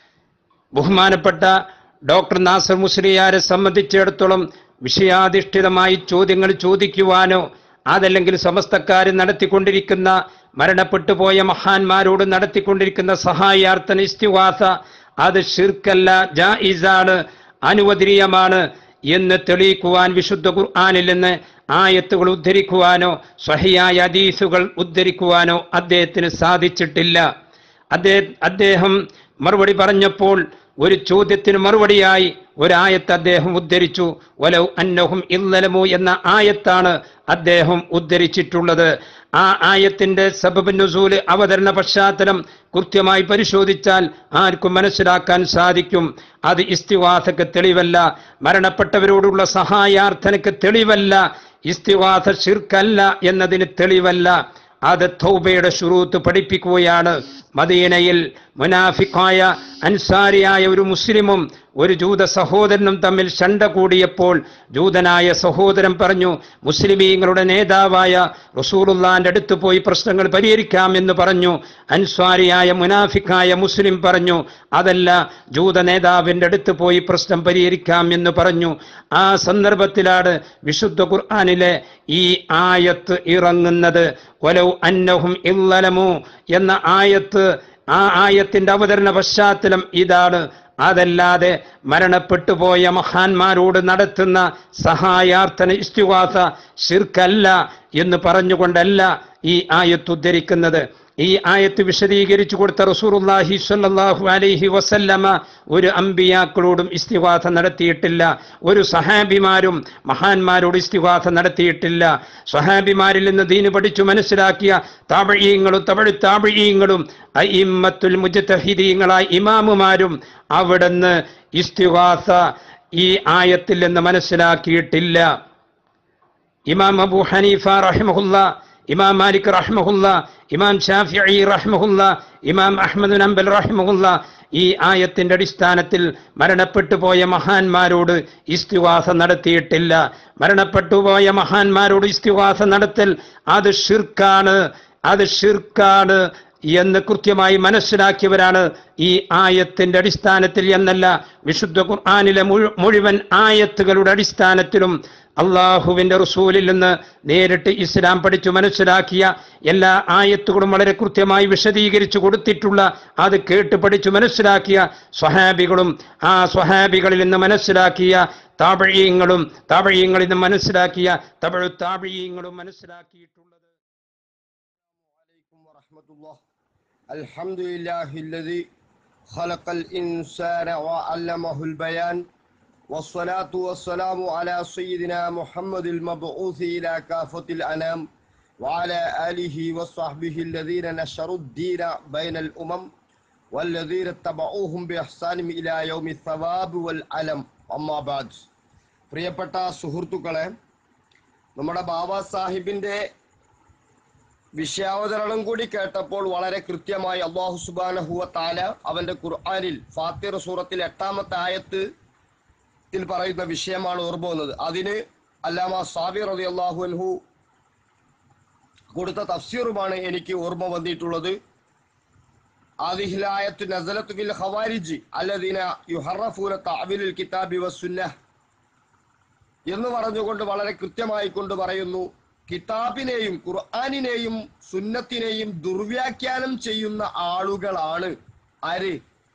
ബഹുമാനപ്പെട്ട ഡോക്ടർ നാസർ മുസ്ലിയാരെ സംബന്ധിച്ചിടത്തോളം വിഷയാധിഷ്ഠിതമായി ചോദ്യങ്ങൾ ചോദിക്കുവാനോ അതല്ലെങ്കിൽ സമസ്തക്കാർ നടത്തിക്കൊണ്ടിരിക്കുന്ന മരണപ്പെട്ടു പോയ മഹാന്മാരോട് നടത്തിക്കൊണ്ടിരിക്കുന്ന സഹായാർത്ഥന ഇസ്തിവാസ അത് ഷിർക്കല്ല ജായിസാണ് അനുവദനീയമാണ് എന്ന് തെളിയിക്കുവാൻ വിശുദ്ധ ഖുർആാനിൽ നിന്ന് ആയത്തുകൾ ഉദ്ധരിക്കുവാനോ സ്വഹിയായ ഹദീസുകൾ ഉദ്ധരിക്കുവാനോ അദ്ദേഹത്തിന് സാധിച്ചിട്ടില്ല അദ്ദേഹം അദ്ദേഹം മറുപടി പറഞ്ഞപ്പോൾ ഒരു ചോദ്യത്തിന് മറുപടിയായി ഒരായത്ത് അദ്ദേഹം ഉദ്ധരിച്ചു വലൗ അന്നഹും ഇല്ലലമു എന്ന ആയത്താണ് അദ്ദേഹം ഉദ്ധരിച്ചിട്ടുള്ളത് ആ ആയത്തിന്റെ സബബ് നുസൂല് അവതരണ പശ്ചാത്തലം കൃത്യമായി പരിശോധിച്ചാൽ ആർക്കും മനസ്സിലാക്കാൻ സാധിക്കും അത് ഇസ്തിവാസക്ക് തെളിവല്ല മരണപ്പെട്ടവരോടുള്ള സഹായാർത്ഥനക്ക് തെളിവല്ല ഇസ്തിവാസ ഷിർക്കല്ല എന്നതിന് തെളിവല്ല അത് തൗബയുടെ ഷുറൂത്ത് പഠിപ്പിക്കുകയാണ് മദീനയിൽ മുനാഫിക്കായ അൻസാരിയായ ഒരു മുസ്ലിമും ഒരു ജൂത സഹോദരനും തമ്മിൽ ശണ്ട കൂടിയപ്പോൾ ജൂതനായ സഹോദരൻ പറഞ്ഞു മുസ്ലിമീങ്ങളുടെ നേതാവായ റസൂലുള്ളാന്റെ അടുത്ത് പോയി പ്രശ്നങ്ങൾ പരിഹരിക്കാമെന്ന് പറഞ്ഞു അൻസ്വാരിയായ മുനാഫിക്കായ മുസ്ലിം പറഞ്ഞു അതല്ല ജൂത നേതാവിന്റെ അടുത്ത് പോയി പ്രശ്നം പരിഹരിക്കാം എന്ന് പറഞ്ഞു ആ സന്ദർഭത്തിലാണ് വിശുദ്ധ ഖുർആാനിലെ ഈ ആയത്ത് ഇറങ്ങുന്നത് വലൗ അന്നഹും ഇല്ലലമു എന്ന ആയത്ത് ആ ആയത്തിന്റെ അവതരണ പശ്ചാത്തലം ഇതാണ് അതല്ലാതെ മരണപ്പെട്ടു പോയ മഹാന്മാരോട് നടത്തുന്ന സഹായാർത്ഥന ഇസ്തിവാസ ശിർക്കല്ല എന്ന് പറഞ്ഞുകൊണ്ടല്ല ഈ ആയത്ത് ഉദ്ധരിക്കുന്നത് ഈ ആയത്ത് വിശദീകരിച്ചു കൊടുത്ത റസൂറുല്ലാഹി സ്വല്ലല്ലാഹു അലൈഹി വസല്ലമ ഒരു അമ്പിയാക്കളോടും ഇസ്തിവാസ നടത്തിയിട്ടില്ല ഒരു സഹാബിമാരും മഹാന്മാരോട് ഇസ്തിവാസ നടത്തിയിട്ടില്ല സഹാബിമാരിൽ നിന്ന് ദീന് പഠിച്ചു മനസ്സിലാക്കിയ താപഴീങ്ങളും തമിഴ് താപഴീങ്ങളും അയിമ്മത്തുൽ മുജത്തഹിദീങ്ങളായ ഇമാമുമാരും അവിടുന്ന് ഇസ്തിവാസ ഈ ആയത്തിൽ നിന്ന് മനസ്സിലാക്കിയിട്ടില്ല ഇമാം അബു ഹനീഫ റഹിമഹുല്ല ഇമാം മാലിക് റഹ്മഹുല്ല ഇമാം ഷാഫിഈ റഹ്മഹുല്ല ഇമാം അഹ്മദ് നംബൽ റഹ്മഹുല്ല ഈ ആയത്തിന്റെ അടിസ്ഥാനത്തിൽ മരണപ്പെട്ടു പോയ മഹാന്മാരോട് ഇസ്തിവാസ നടത്തിയിട്ടില്ല മരണപ്പെട്ടു പോയ മഹാന്മാരോട് ഇസ്തിവാസ നടത്തൽ അത് ഷിർക്കാണ് അത് ഷിർക്കാണ് എന്ന് കൃത്യമായി മനസ്സിലാക്കിയവരാണ് ഈ ആയത്തിന്റെ അടിസ്ഥാനത്തിൽ എന്നല്ല വിശുദ്ധ ഖുർആാനിലെ മുഴു- മുഴുവൻ ആയത്തുകളുടെ അടിസ്ഥാനത്തിലും അള്ളാഹുവിന്റെ റസൂലിൽ നിന്ന് നേരിട്ട് ഇസ്ലാം പഠിച്ചു മനസ്സിലാക്കിയ എല്ലാ ആയത്തുകളും വളരെ കൃത്യമായി വിശദീകരിച്ചു കൊടുത്തിട്ടുള്ള അത് കേട്ട് പഠിച്ചു മനസ്സിലാക്കിയ സ്വഹാബികളും ആ സ്വഹാബികളിൽ നിന്ന് മനസ്സിലാക്കിയ താപഴീയങ്ങളും താപഴീയങ്ങളിൽ നിന്ന് മനസ്സിലാക്കിയ തമിഴ് താപഴീയങ്ങളും മനസ്സിലാക്കിയിട്ടുള്ളത് عليكم ورحمة الله الحمد لله الذي خلق الإنسان وعلمه البيان والصلاة والسلام على سيدنا محمد المبعوث إلى كافة الأنام وعلى آله وصحبه الذين نشروا الدين بين الأمم والذين اتبعوهم بإحسان إلى يوم الثواب والعلم أما بعد പ്രിയപ്പെട്ട സുഹൃത്തുക്കളെ നമ്മുടെ ബാബാ സാഹിബിന്റെ വിഷയാവതരണം കൂടി കേട്ടപ്പോൾ വളരെ കൃത്യമായി അള്ളാഹു സുബാനഹുവ താല അവന്റെ ഖുർആാനിൽ ഫാത്തിർ സൂറത്തിൽ എട്ടാമത്തെ ആയത്ത് ത്തിൽ പറയുന്ന വിഷയമാണ് ഓർമ്മ വന്നത് അതിന് അല്ലാമ സാബിർ റതി അള്ളാഹു അൻഹു കൊടുത്ത തഫ്സീറുമാണ് എനിക്ക് ഓർമ്മ വന്നിട്ടുള്ളത് ആദിഹിലായത്ത് നസലത്ത് ബിൽ ഖവാരിജ് അല്ലദീന യുഹറഫൂന തഅവിലുൽ കിതാബി വസ്സുന്നഹ് എന്ന് പറഞ്ഞുകൊണ്ട് വളരെ കൃത്യമായി കൊണ്ട് പറയുന്നു കിതാബിനെയും ഖുർആാനിനെയും സുന്നത്തിനെയും ദുർവ്യാഖ്യാനം ചെയ്യുന്ന ആളുകളാണ് ആര്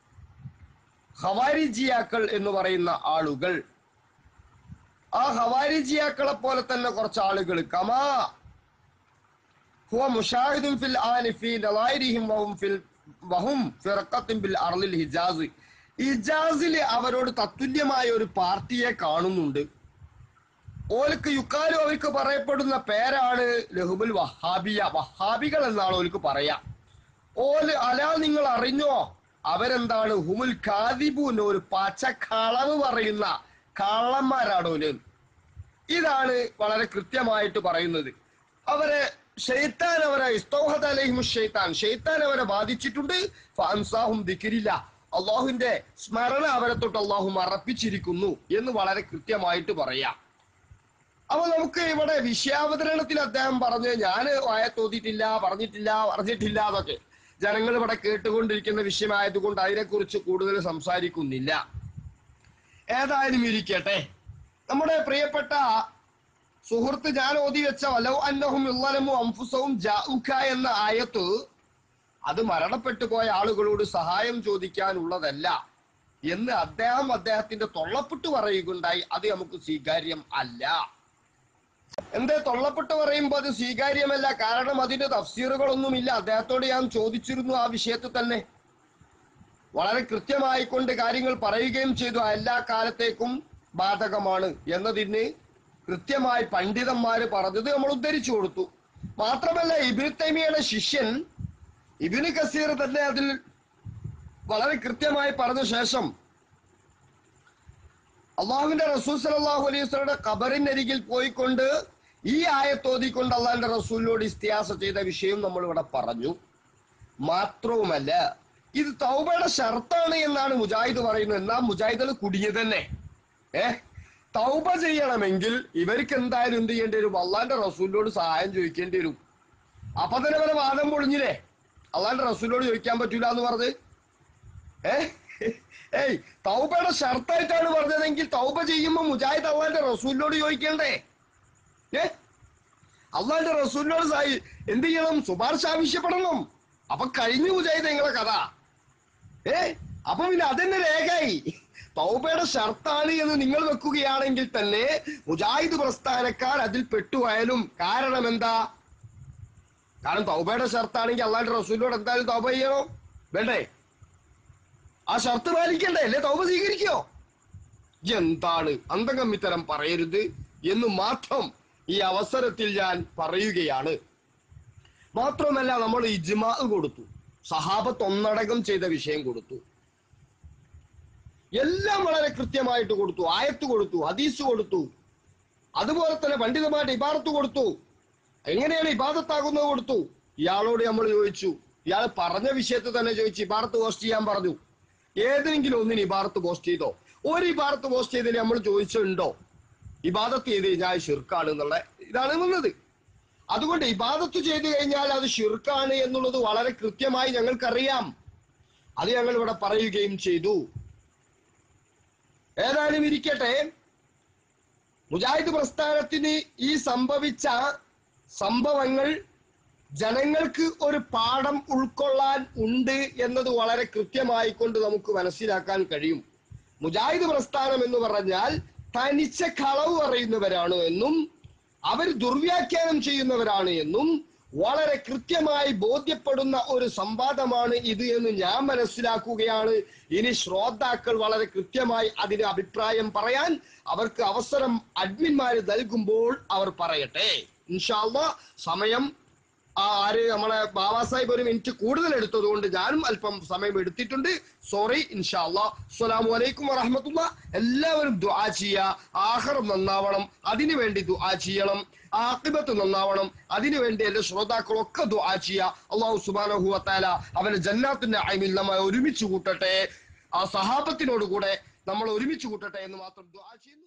ഹവാരിജിയാക്കൾ എന്ന് പറയുന്ന ആളുകൾ ആ ഹവാരിജിയാക്കളെ പോലെ തന്നെ കുറച്ച് ആളുകൾ കമാ ഹുവ മുഷാഹിദും ഫിൽ ആനി ഫി നളായിരിഹിം വഹും ഫിൽ വഹും ഫിറഖത്തും ബിൽ അർളിൽ ഹിജാസ് ഹിജാസിൽ അവരോട് തത്തുല്യമായ ഒരു പാർട്ടിയെ കാണുന്നുണ്ട് ഓൽക്ക് യുക്കാലും അവർക്ക് പറയപ്പെടുന്ന പേരാണ് ലഹുബുൽ വഹാബിയ വഹാബികൾ എന്നാണ് ഓൽക്ക് പറയാ ഓല് അലാ നിങ്ങൾ അറിഞ്ഞോ അവരെന്താണ് ഹുമുൽ കാദിബൂൻ ഒരു പച്ച കളവ് പറയുന്ന കള്ളന്മാരാണ് ഓല് ഇതാണ് വളരെ കൃത്യമായിട്ട് പറയുന്നത് അവരെ ഷെയ്ത്താൻ അവരെ ഇസ്തൗഹദ് അലൈഹിമു ഷെയ്ത്താൻ ഷെയ്ത്താൻ അവരെ ബാധിച്ചിട്ടുണ്ട് ഫാൻസാഹും ദിക്കിരില്ല അള്ളാഹുവിന്റെ സ്മരണ അവരെ തൊട്ട് അള്ളാഹു മറപ്പിച്ചിരിക്കുന്നു എന്ന് വളരെ കൃത്യമായിട്ട് പറയാം അപ്പൊ നമുക്ക് ഇവിടെ വിഷയാവതരണത്തിൽ അദ്ദേഹം പറഞ്ഞ് ഞാൻ വായ തോന്നിയിട്ടില്ല പറഞ്ഞിട്ടില്ല പറഞ്ഞിട്ടില്ല എന്നൊക്കെ ജനങ്ങൾ ഇവിടെ കേട്ടുകൊണ്ടിരിക്കുന്ന വിഷയമായതുകൊണ്ട് അതിനെക്കുറിച്ച് കൂടുതൽ സംസാരിക്കുന്നില്ല ഏതായാലും ഇരിക്കട്ടെ നമ്മുടെ പ്രിയപ്പെട്ട സുഹൃത്ത് ഞാൻ ഓതി വെച്ച വലോ അന്നഹും ഇള്ളലമു അംഫുസവും ജാഉക എന്ന ആയത്ത് അത് മരണപ്പെട്ടു പോയ ആളുകളോട് സഹായം ചോദിക്കാനുള്ളതല്ല എന്ന് അദ്ദേഹം അദ്ദേഹത്തിന്റെ തൊള്ളപ്പെട്ട് പറയുകയുണ്ടായി അത് നമുക്ക് സ്വീകാര്യം അല്ല എന്തേ തൊള്ളപ്പെട്ട് പറയുമ്പോൾ അത് സ്വീകാര്യമല്ല കാരണം അതിന്റെ തഫ്സീറുകളൊന്നുമില്ല അദ്ദേഹത്തോട് ഞാൻ ചോദിച്ചിരുന്നു ആ വിഷയത്തിൽ തന്നെ വളരെ കൃത്യമായിക്കൊണ്ട് കാര്യങ്ങൾ പറയുകയും ചെയ്തു ആ എല്ലാ കാലത്തേക്കും ബാധകമാണ് എന്നതിന് കൃത്യമായി പണ്ഡിതന്മാര് പറഞ്ഞത് നമ്മൾ ഉദ്ധരിച്ചു കൊടുത്തു മാത്രമല്ല ഇബിന് തൈമിയുടെ ശിഷ്യൻ ഇബിന് കസീർ തന്നെ അതിൽ വളരെ കൃത്യമായി പറഞ്ഞ ശേഷം അള്ളാഹുവിന്റെ റസൂൽ സലാഹു അലൈഹി വസ്ലയുടെ ഖബറിനരികിൽ പോയിക്കൊണ്ട് ഈ ആയത്തോതിക്കൊണ്ട് അള്ളാഹിന്റെ റസൂലിനോട് ഇസ്തിയാസ ചെയ്ത വിഷയം നമ്മൾ ഇവിടെ പറഞ്ഞു മാത്രവുമല്ല ഇത് തൗബയുടെ ഷർത്താണ് എന്നാണ് മുജാഹിദ് പറയുന്നത് എന്നാ മുജാഹിദ് കുടുങ്ങിയത് തന്നെ ഏ തൗബ ചെയ്യണമെങ്കിൽ ഇവർക്ക് എന്തായാലും എന്ത് ചെയ്യേണ്ടി വരും അള്ളാന്റെ റസൂലിനോട് സഹായം ചോദിക്കേണ്ടി വരും അപ്പൊ തന്നെ വരെ വാദം പൊളിഞ്ഞില്ലേ അള്ളാന്റെ റസൂലിനോട് ചോദിക്കാൻ പറ്റൂല എന്ന് പറഞ്ഞ് ഏ ഏയ് തൗബയുടെ ഷർത്തായിട്ടാണ് പറഞ്ഞതെങ്കിൽ തൗബ ചെയ്യുമ്പോ മുജാഹിദ് അള്ളാന്റെ റസൂലിനോട് ചോദിക്കണ്ടേ ഏ അള്ളാന്റെ റസൂലിനോട് സായി എന്ത് ചെയ്യണം ശുപാർശ ആവശ്യപ്പെടണം അപ്പൊ കഴിഞ്ഞു മുജാഹിദ് നിങ്ങളെ കഥ ഏ അപ്പൊ പിന്നെ അതെന്നെ രേഖയായി തൗബയുടെ ഷർത്താണ് എന്ന് നിങ്ങൾ വെക്കുകയാണെങ്കിൽ തന്നെ മുജാഹിദ് പ്രസ്ഥാനക്കാർ അതിൽ പെട്ടുപോയാലും കാരണം എന്താ കാരണം തൗബയുടെ ഷർത്താണെങ്കിൽ അള്ളാന്റെ റസൂലിനോട് എന്തായാലും തൗബ ചെയ്യണോ വേണ്ടേ ആ ഷർത്ത് പാലിക്കണ്ടേ അല്ലേ തൗബ സ്വീകരിക്കോ എന്താണ് അന്തകം ഇത്തരം പറയരുത് എന്ന് മാത്രം ഈ അവസരത്തിൽ ഞാൻ പറയുകയാണ് മാത്രമല്ല നമ്മൾ ഇജ്മാ കൊടുത്തു സഹാബത്ത് ഒന്നടങ്കം ചെയ്ത വിഷയം കൊടുത്തു എല്ലാം വളരെ കൃത്യമായിട്ട് കൊടുത്തു ആയത്ത് കൊടുത്തു ഹദീസ് കൊടുത്തു അതുപോലെ തന്നെ പണ്ഡിതമായിട്ട് ഇബാറത്ത് കൊടുത്തു എങ്ങനെയാണ് ഇബാദത്താകുന്നത് കൊടുത്തു ഇയാളോട് നമ്മൾ ചോദിച്ചു ഇയാൾ പറഞ്ഞ വിഷയത്തിൽ തന്നെ ചോദിച്ചു ഇബാറത്ത് പോസ്റ്റ് ചെയ്യാൻ പറഞ്ഞു ഏതെങ്കിലും ഒന്നിന് ഇബാറത്ത് പോസ്റ്റ് ചെയ്തോ ഒരു ഇബാറത്ത് പോസ്റ്റ് ചെയ്തതിന് നമ്മൾ ചോദിച്ചിട്ടുണ്ടോ ഇബാദത്ത് ചെയ്ത് കഴിഞ്ഞാൽ ഷിർക്കാണ് എന്നുള്ള ഇതാണ് വന്നത് അതുകൊണ്ട് ഇബാദത്ത് ചെയ്തു കഴിഞ്ഞാൽ അത് ഷിർക്കാണ് എന്നുള്ളത് വളരെ കൃത്യമായി ഞങ്ങൾക്കറിയാം അത് ഞങ്ങൾ ഇവിടെ പറയുകയും ചെയ്തു ഏതായാലും ഇരിക്കട്ടെ മുജാഹിദ് പ്രസ്ഥാനത്തിന് ഈ സംഭവിച്ച സംഭവങ്ങൾ ജനങ്ങൾക്ക് ഒരു പാഠം ഉൾക്കൊള്ളാൻ ഉണ്ട് എന്നത് വളരെ കൃത്യമായി കൊണ്ട് നമുക്ക് മനസ്സിലാക്കാൻ കഴിയും മുജാഹിദ് പ്രസ്ഥാനം എന്ന് പറഞ്ഞാൽ തനിച്ച കളവ് പറയുന്നവരാണ് എന്നും അവർ ദുർവ്യാഖ്യാനം ചെയ്യുന്നവരാണ് എന്നും വളരെ കൃത്യമായി ബോധ്യപ്പെടുന്ന ഒരു സംവാദമാണ് ഇത് എന്ന് ഞാൻ മനസ്സിലാക്കുകയാണ് ഇനി ശ്രോതാക്കൾ വളരെ കൃത്യമായി അതിന് അഭിപ്രായം പറയാൻ അവർക്ക് അവസരം അഡ്മിന്മാര് നൽകുമ്പോൾ അവർ പറയട്ടെ ഇൻഷാല്ല സമയം ആ ആര് നമ്മളെ ബാബാ സാഹിബ് ഒരു മിനിറ്റ് കൂടുതൽ എടുത്തതുകൊണ്ട് ഞാനും അല്പം സമയം എടുത്തിട്ടുണ്ട് സോറി ഇൻഷാല്ല അസ്സലാമു അലൈക്കും വറഹമത്തുള്ള എല്ലാവരും ദുആ ചെയ്യുക ആഹാരം നന്നാവണം അതിനു വേണ്ടി ദുആ ചെയ്യണം ആക്കിബത്ത് നന്നാവണം അതിനു വേണ്ടി എന്റെ ശ്രോതാക്കളൊക്കെ ദുആ ചെയ്യുക അള്ളാഹു സുബാനഹു വത്താല അവന്റെ ജന്നാത്തിന്റെ അയമിൽ നമ്മെ ഒരുമിച്ച് കൂട്ടട്ടെ ആ സഹാബത്തിനോട് കൂടെ നമ്മൾ ഒരുമിച്ച് കൂട്ടട്ടെ എന്ന് മാത്രം ദുആ ചെയ്യുന്നു